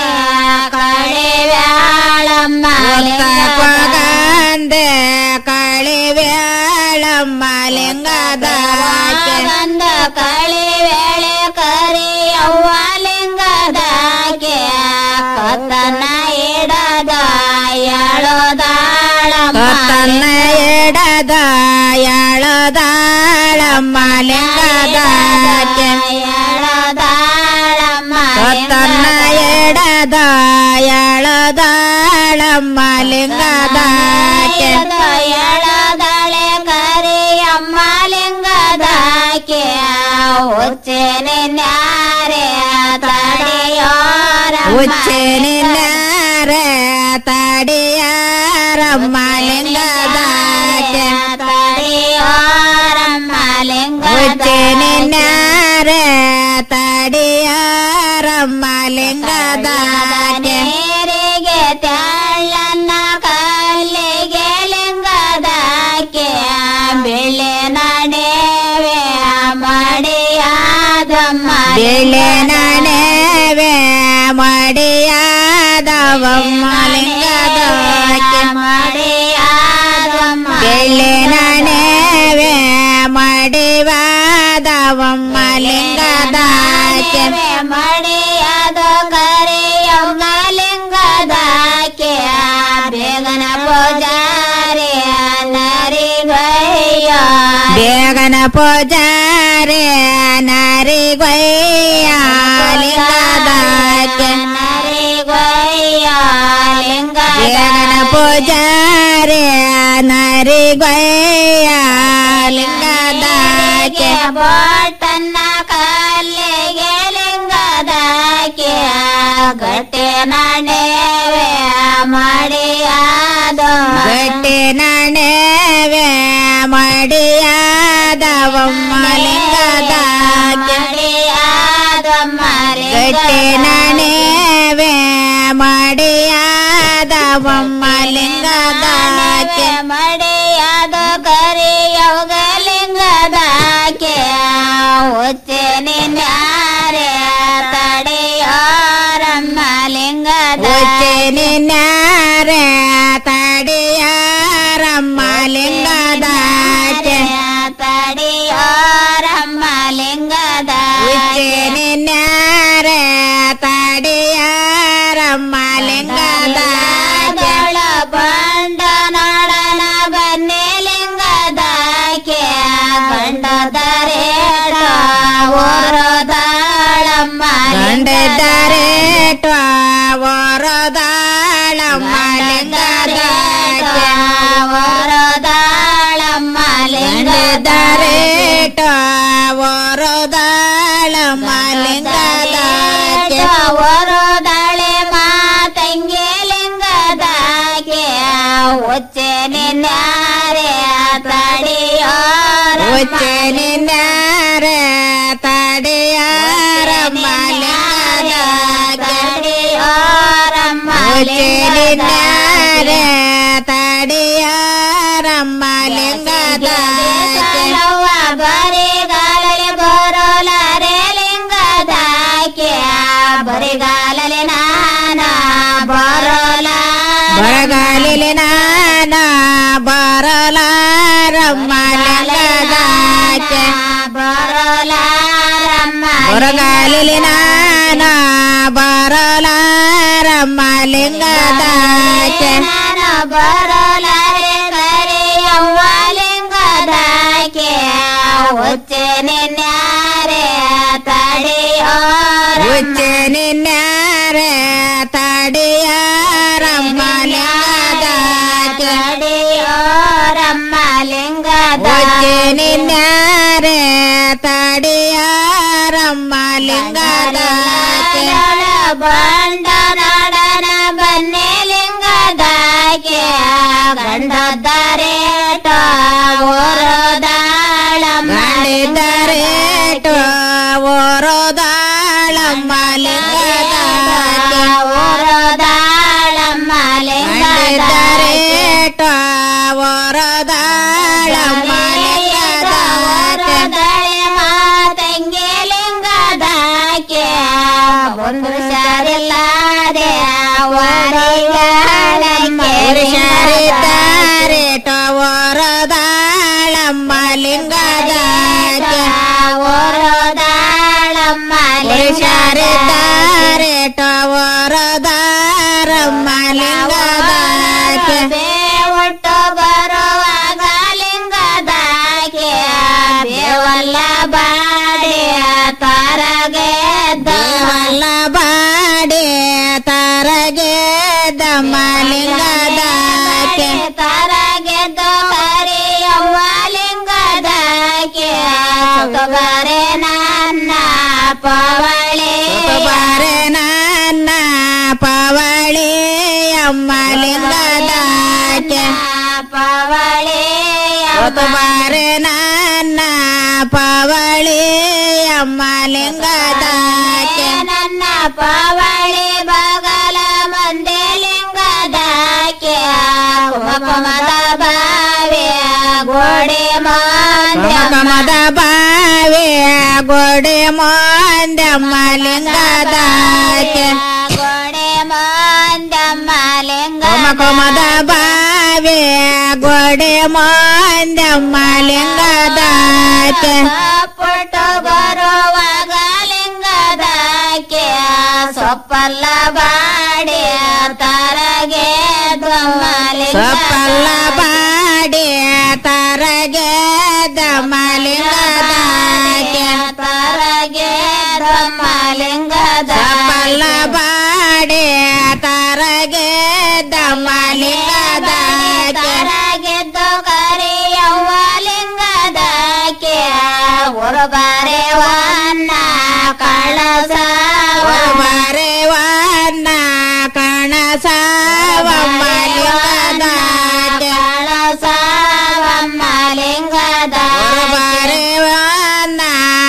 ಕಳಿವ್ಯಾಳಮ್ಮ ಒತ್ತ ಪಗಂದೆ ಕಳಿವ್ಯಾಳಮ್ಮ ಲಿಂಗದಾಕೆ ಬಂದ ಕಳಿ ವೇಳೆ ಕರಿಯವ್ವ ಲಿಂಗದಾಕೆ ಕತ್ತನ ಇಡದ ಎಳೋದಾಳಮ್ಮ ತನ್ನ ಎಡದ ಎಳದಾಳಮ್ಮ ಲಿಂಗದಾಕೆ ಎಳೋದಾಳಮ್ಮ ತನ್ನ ಎಡದ ಎಳದಾಳಮ್ಮ ಲಿಂಗದಾಕೆ ಎಳದಳೆ ಕರಿಯಮ್ಮ ಲಿಂಗದಾಕೆ ಹುಚ್ಚೆನೆ ನ್ಯಾರೆ ತಡೆಯೋರ ಉಚ್ಚೆ ನಿನ್ನಾರೆ ತಡಿಯಾರಮ್ಮ ಲಿಂಗದಾಕೆ ತಡೆಯೋರಮ್ಮ ಲಿಂಗ ಉಚ್ಚೆ ನಿನ್ನಾರೆ ತಡಿಯಾರಮ್ಮ ಲಿಂಗದಾಕೆ ನೀರಿಗೆ ತೆಳ್ಳನ್ನ ಕಲ್ಲಿಗೆ ಲಿಂಗದಾಕೆ ಬೆಳೆ ನಡೆವೆ ಮಡಿಯಾದಮ್ಮ ಬೆಳೆ ನನೆವೆ ಮಡಿಯಾದವಮ್ಮ ಲಿಂಗದಾಕೆ ಮಡಿಯಾದಮ್ಮ ಬೆಳೆ ನನೆವೆ ಮಡಿವಾದವಮ್ಮ ಲಿಂಗದಾಕೆ ಮಡಿಯಾದ ಕರಿಯಮ್ಮ ಲಿಂಗದಾಕೆ ಬೇಗನ ಪೂಜಾರಿ ನರಿಗಯ್ಯ ಬೇಗನ ಪೂಜಾರೆ ನರಿಗೊಯ್ಯ ಲಿಂಗದಾಕೆ ನರಿಗಯ್ಯ ಲಿಂಗ ಬೇಗನ ಪೂಜಾರೆ ನರಿಗೊಯ್ಯ ಲಿಂಗದಾಕೆ ಬೋಟನ್ನ ಕಲ್ಲಿಗೆ ಲಿಂಗದಾಕೆ ಗಟ್ಟೆ ನಡೆವೆ ಮಡಿಯಾದ ಗಟ್ಟಿ ನನೆವೆ ಮಡಿಯಾದವಮ್ಮ ಲಿಂಗದಾಕೆ ಮಡಿಯಾದಮ್ಮ ಗಟ್ಟಿ ನನೆವೆ ಮಡಿಯಾದವಮ್ಮ ಲಿಂಗದಾಕೆ ಮಡಿಯಾದ ಕರಿಯೌಗ ಲಿಂಗದಾಕೆ ಹುಚ್ಚೆ ನಿನ್ಯಾರೆ ತಡೆಯೋರಮ್ಮ ಲಿಂಗದ ಉಚ್ಚೆ ನಿನ್ನಾರೆ ತಡಿಯಾರಮ್ಮ ಲಿಂಗದಾಕೆ ತಡೆಯೋರಮ್ಮ ಲಿಂಗದ ಉಚ್ಚೆ ನಿನ್ನಾರೆ ತಡಿಯಾರಮ್ಮ ಲಿಂಗದಾಕೆ ಬಂಡ ನಾಡನ ಬನ್ನಿ ಲಿಂಗದಾಕೆ ಗಂಡದರೇಟ ಓರದಾಳಮ್ಮ ಗಂಡದರೆ ವರದಾಳಮ್ಮ ಲಿಂಗದಾಕೆ ಲಿಂಗದಾಕೆ ವರೋದಳೆ ಮಾತಂಗೆ ಲಿಂಗದಾಕೆ ಉಚ್ಚೆ ನಿನ್ನಾರೆ ತಡಿಯೋರ ಉಚ್ಚೆ ನಿನ್ನಾರ ತಡೆಯಾರಮ್ಮ ಲಿಂಗದಾಕೆ ತಡಿಯೋರಮ್ಮ ಉಚ್ಚೆ ನಿನ್ನಾರ ತಡೆಯಾರಮ್ಮ ಲಿಂಗದಾಕೆ ಲವ್ವ ಬರಿಗಾಲಲೆ ಬರೋಲಾರೆ ಲಿಂಗದಾಕೆ ಬರಿಗಾಲಲೆ ನಾನ ಬರೋಲ ಬರಗಾಲಿಲಿ ನಾನ ಬರಲಾರಮ್ಮ ಲಿಂಗದಾಕೆ ಬರೋಲಾರಮ್ಮ ಬರಗಾಲಿಲಿ ನಾನ ಬರಲಾರಮ್ಮ ಲಿಂಗದಾಕೆ ನಾನು ಬರೋಲಾರೆ ಕರೆಯವ್ವ ಲಿಂಗದಾಕೆ ಉಚ್ಚೆ ನಿನ್ಯಾರೆ ತಡಿಯೋರ ಉಚ್ಚೆ ನಿನ್ನಾರೆ ತಡೆಯಾರಮ್ಮ ಲಿಂಗದಾಕೆ ತಡಿಯೋರಮ್ಮ ಲಿಂಗದ ಉಚ್ಚೆ ನಿನ್ನಾರೆ ತಡೆಯಾರಮ್ಮ ಲಿಂಗದಾಕೆ ಬಂಡ ನಾಡನ ಬನ್ನೆ ಲಿಂಗದಾಕೆ ಗಂಡದ್ದಾರೇಟ ಓರೋದಾಳಮ್ಮ ಮಾಡಿದರೇಟು ಓರೋದಾಳಮ್ಮ ಲಿಂಗದಾಕೆ ಓರೋದಾಳಮ್ಮ ಲಿಂಗದಾರೆ ಮಾಡಿದರೇಟು ಓರೋದಾಳಮ್ಮ ಲಿಂಗದಾಕೆ ಓರೋದಳೆ ಮಾತಂಗೆ ಲಿಂಗದಾಕೆ ಒಂದು ಶಾರಿಲ್ಲದೆ ಪುರುಷರಿದ್ದಾರೇಟು ಓರೋದಾಳಮ್ಮ ಲಿಂಗದಾಕೆ ಓರೋದಾಳಮ್ಮ ಪುರುಷರಿದ್ದಾರೇಟು ಓರೋದಾರಮ್ಮ ಲಿಂಗದಾಕೆ ಒಟ್ಟು ಬರುವಾಗ ಲಿಂಗದಾಕೆ ಬೇವಲ್ಲ ಬಾಡಿ ತಾರಗೆ ದೇವಲ್ಲ ಬಾಡಿ ತಾರಗೆ ದಮ್ಮ ಲಿಂಗದಾಕೆ ತಾರಗೆದ್ದು ಕರಿಯವ್ವ ಲಿಂಗದಾಕೆ ಸುಖಬರೆ ನನ್ನ ಪವಳೆ ಬಾರೆ ನನ್ನ ಪವಳಿ ಅಮ್ಮ ಲಿಂಗದಾಕೆ ಪವಳೆ ಬಾರೆ ನನ್ನ ಪವಳಿ ಅಮ್ಮ ಲಿಂಗದಾಕೆ ನನ್ನ ಪವಳೆ ಬಗಲ ಮಂದೆ ಲಿಂಗದಾಕೆ ಕುಮಕುಮದ ಬಾವೆ ಗೋಡೆ ಮಾಂದ್ಯ ಕಮದ ಬಾವಿ ಗೋಡೆ ಮೊಂದಮ್ಮ ಲಿಂಗದಾಕೆ ಗೋಡೆ ಮಾಂದಮ್ಮ ಲಿಂಗ ಕೊಮದ ಬಾವಿ ಗೋಡೆ ಮೊಂದಮ್ಮ ಲಿಂಗದಾಕೆ ಪುಟ್ಟು ಬರುವಾಗ ಲಿಂಗದಾಕೆ ಸೊಪ್ಪಲ್ಲ ಬಾಡಿ ತರಗೆ ಸೊಪ್ಪಲ್ಲ ಬಾಡಿ ತರಗೆ ದಮ್ಮ ಲಿಂಗದಾಕೆ ತರಗೆ ಲಿಂಗದ ಸೊಪ್ಪಲ್ಲ ಬಾಡಿ ತರಗೆ ದಮ್ಮ ಲಿಂಗದಾಕೆ ತರಗೆದ್ದು ಕರಿಯವ್ವ ಲಿಂಗದಾಕೆ ಉರುಬಾರೆ ವನ್ನ ಕಳಸ ಬಾರೆ ವನ್ನ ಕಣಸವಮ್ಮ ಲಿಂಗದಾಕೆ ಕಳಸವಮ್ಮ ಲಿಂಗದ ಬಾರೆ ವನ್ನ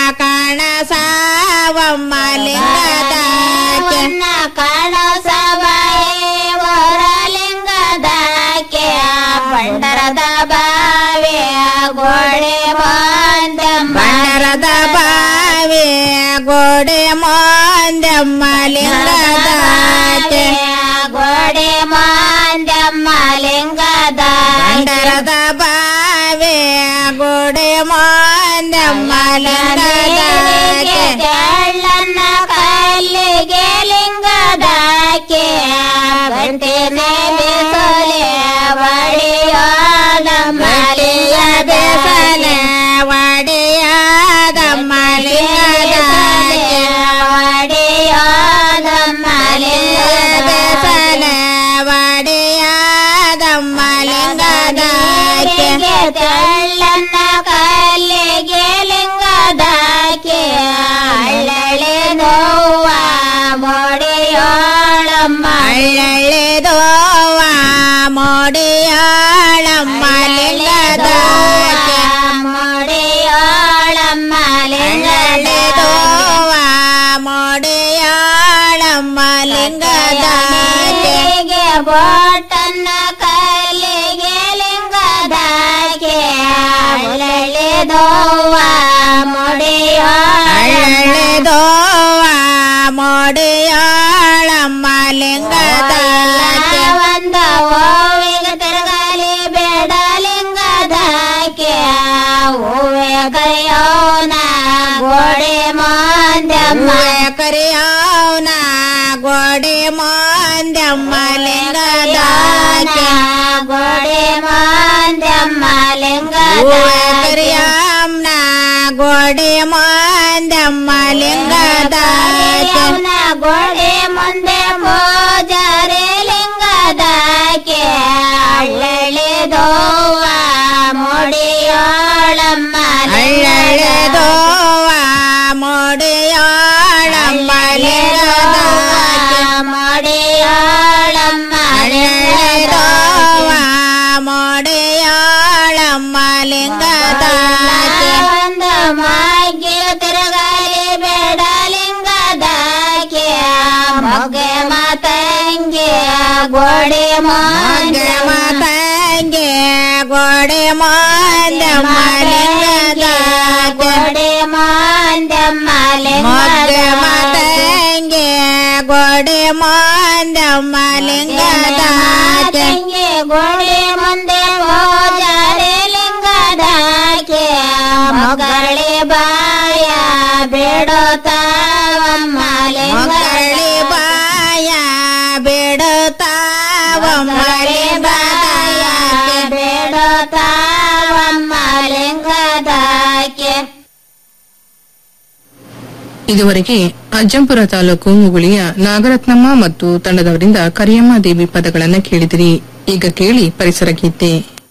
ಕಣಸವಮ್ಮ ಲಿಂಗದಾಕೆ ವನ್ನ ಕಳಸಬಾಯಿ ವರ ಲಿಂಗದಾಕೆ ಬಂಡರದ ಬಾವಿ ಗೋಡೆ ಬಂದಮ್ಮ ಬಂಡರದ ಬಾವಿ ಗೋಡೆ ಮೊಂದಮ್ಮ ಲಿಂಗದಾಕೆ ಗೋಡೆ ಮಾಂದಮ್ಮ ಲಿಂಗದ ಬಂಡರದ ಬಾವಿ ಗೋಡೆ ಮೊಂದಮ್ಮ ಲಿಂಗದಾಕೆ ತೆಳ್ಳನ್ನ ಕಲ್ಲಿಗೆ ಲಿಂಗದಾಕೆ ಬಂತೇನೆ ಬಿಸಲೆ ಬಡಿಯೋದಮ್ಮ ಮಲಿಯ ಬೇಸಲೆ ಒಡೆಯಾದಮ್ಮ ಲಿಂಗದಾಕೆ ಬಡಿಯೋದಮ್ಮ ಬೇಸಲೆ ಒಡೆಯಾದಮ್ಮ ಲಿಂಗದಾಕೆ ತೆಳ್ಳನ್ನ ಕಲ್ಲಿಗೆ ಲಿಂಗದಾಕೆ ಹಳ್ಳ ಅಳ್ಳೆಳೆದೋವ ಮೋಡಿಯಾಳಮ್ಮ ಲಿಂಗದಾಕೆ ಮೋಡಿಯೋಳಮ್ಮ ಅಳ್ಳೆಳೆದೋವ ಮೋಡಿಯಾಳಮ್ಮ ಲಿಂಗದಾಕೆ ಲಿಂಗದಾಗೆ ಬೋಟನ್ನ ಕಲ್ಲಿಗೆ ಲಿಂಗದಾಗೆ ಉಳಳಿದೋವ ಮುಡಿಯೋಳ ಅಳ್ಳೆಳೆದೋವ ಮೋಡಿಯಾಳಮ್ಮ ಲಿಂಗದಾಕೆ ಒಂದ ಓವಿಗೆ ತಿರುಗಲಿ ಬೇಡ ಲಿಂಗದಾಕೆ ಹೂವೆ ಕರೆಯೋನ ಗೋಡೆ ಮಾಂದ್ಯಮ್ಮ ಕರಿಯವನ ಗೋಡೆ ಮಾಂದ್ಯಮ್ಮ ಲಿಂಗದಾಕೆ ಗೋಡೆ ಮಾಂದ್ಯಮ್ಮ ಕರಿಯಮ್ಮನ ಗೋಡೆ ಮಾಂದ್ಯಮ್ಮ ಲಿಂಗದಾಕೆ ಗೋಡೆ ಮುಂದೆ ಪೂಜಾರೆ ಲಿಂಗದಾಕೆ ಅಳ್ಳಳಿದೋವ ಮುಡಿಯೋಳಮ್ಮ ಅಳ್ಳೆಳೆದೋವ ಮೋಡಿಯಾಳಮ್ಮ ಲಿಂಗದಾಕೆ ಮುಡಿಯೋಳಮ್ಮ ಅಳ್ಳೆಳೆದೋವ ಮೋಡಿಯಾಳಮ್ಮ ಲಿಂಗದಾಕೆ ಒಂದು ಮಾಗಿ ತಿರುಗಲಿ ಬೇಡ ಲಿಂಗದಾಕೆ ಮೊಗ್ಗೆ ಮಾತಂಗೆ ಗೋಡೆ ಮಾಂಗೆ ಮಾತಂಗೆ ಗೋಡೆ ಮಾಂದ್ಯಮ್ಮ ಲಿಂಗದಾಕೆ ಗೋಡೆ ಮಾಂದ್ಯಮ್ಮ ಮೊಗ್ಗೆ ಮಾತಂಗೆ ಗೋಡೆ ಮಾಂದ್ಯಮ್ಮ ಲಿಂಗದಾಕೆ ಲಿಂಗದಾಕೆ ಗೋಡೆ ಮುಂದೆ ಪೂಜಾರೆ ಲಿಂಗದಾಕೆ ಮೊಗಳಿ ಬಾಯ ಬೇಡುತ್ತಾವಮ್ಮ ಮಕ್ಕಳಿ ಲಿಂಗಳಿ ಬಾಯ ಬಿಡುತ್ತಾವಮ್ಮ ಲಿಂಗದಾಕೆ ಬೇಡುತ್ತಾವಮ್ಮ ಲಿಂಗದಾಕೆ ಇದುವರೆಗೆ ಅಜ್ಜಂಪುರ ತಾಲೂಕು ಮುಗುಳಿಯ ನಾಗರತ್ನಮ್ಮ ಮತ್ತು ತಂಡದವರಿಂದ ಕರಿಯಮ್ಮ ದೇವಿ ಪದಗಳನ್ನ ಕೇಳಿದಿರಿ ಈಗ ಕೇಳಿ ಪರಿಸರ ಗೀತೆ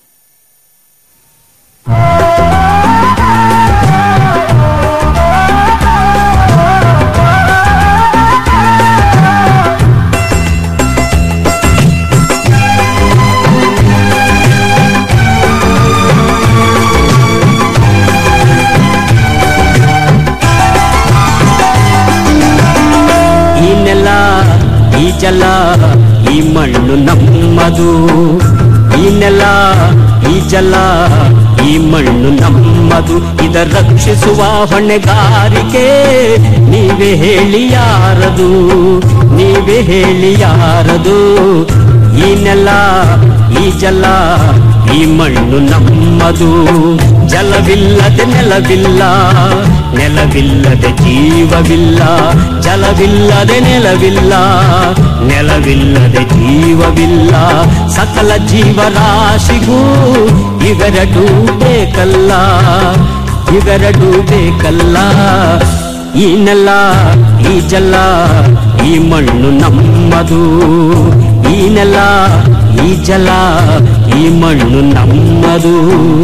ಈ ನೆಲ ಈ ಜಲ ಈ ಮಣ್ಣು ನಮ್ಮದು ಈ ನೆಲ ಈ ಜಲ ಈ ಮಣ್ಣು ನಮ್ಮದು ಇದ ರಕ್ಷಿಸುವ ಹೊಣೆಗಾರಿಕೆ ನೀವೇ ಹೇಳಿ ಯಾರದು ನೀವೇ ಹೇಳಿ ಯಾರದು ಈ ನೆಲ ಈ ಜಲ ಈ ಮಣ್ಣು ನಮ್ಮದು ಜಲವಿಲ್ಲದೆ ನೆಲವಿಲ್ಲ ನೆಲವಿಲ್ಲದೆ ಜೀವವಿಲ್ಲ ಜಲವಿಲ್ಲದೆ ನೆಲವಿಲ್ಲ ನೆಲವಿಲ್ಲದೆ ಜೀವವಿಲ್ಲ ಸಕಲ ಜೀವರಾಶಿಗೂ ಇವೆರಡೂ ಬೇಕಲ್ಲ ಇವೆರಡೂ ಬೇಕಲ್ಲ ಈ ನೆಲ ಈ ಜಲ ಈ ಮಣ್ಣು ನಮ್ಮದು ಈ ನೆಲ ಈ ಜಲ ಈ ಮಣ್ಣು ನಮ್ಮದು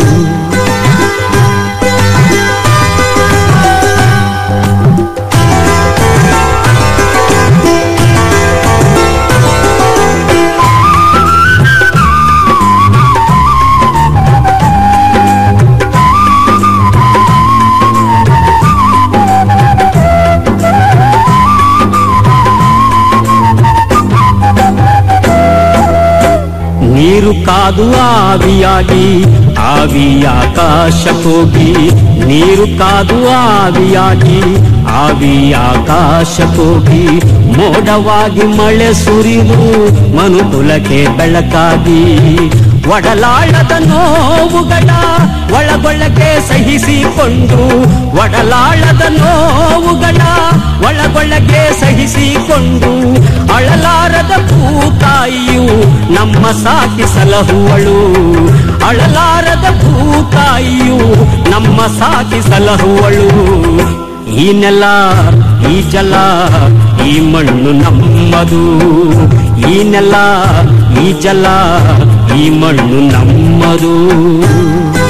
ನೀರು ಕಾದು ಆವಿಯಾಗಿ ಆವಿ ಆಕಾಶಕ್ಕೋಗಿ ನೀರು ಕಾದು ಆವಿಯಾಗಿ ಆವಿ ಆಕಾಶಕ್ಕೋಗಿ ಮೋಡವಾಗಿ ಮಳೆ ಸುರಿದು ಮನುಕುಲಕ್ಕೆ ಬೆಳಕಾಗಿ ಒಡಲಾಳದ ನೋವುಗಳ ಒಳಗೊಳಗೆ ಸಹಿಸಿಕೊಂಡು ಒಡಲಾಳದ ನೋವುಗಳ ಒಳಗೊಳಗೆ ಸಹಿಸಿಕೊಂಡು ಅಳಲಾರದ ಭೂತಾಯಿಯು ನಮ್ಮ ಸಾಕಿ ಸಲಹುವಳು ಅಳಲಾರದ ಭೂತಾಯಿಯು ನಮ್ಮ ಸಾಕಿ ಸಲಹುವಳು ಈ ನೆಲ ಈ ಜಲ ಈ ಮಣ್ಣು ನಮ್ಮದು ಈ ನೆಲ ಈ ಜಲ ಈ ಮಣ್ಣು ನಮ್ಮದು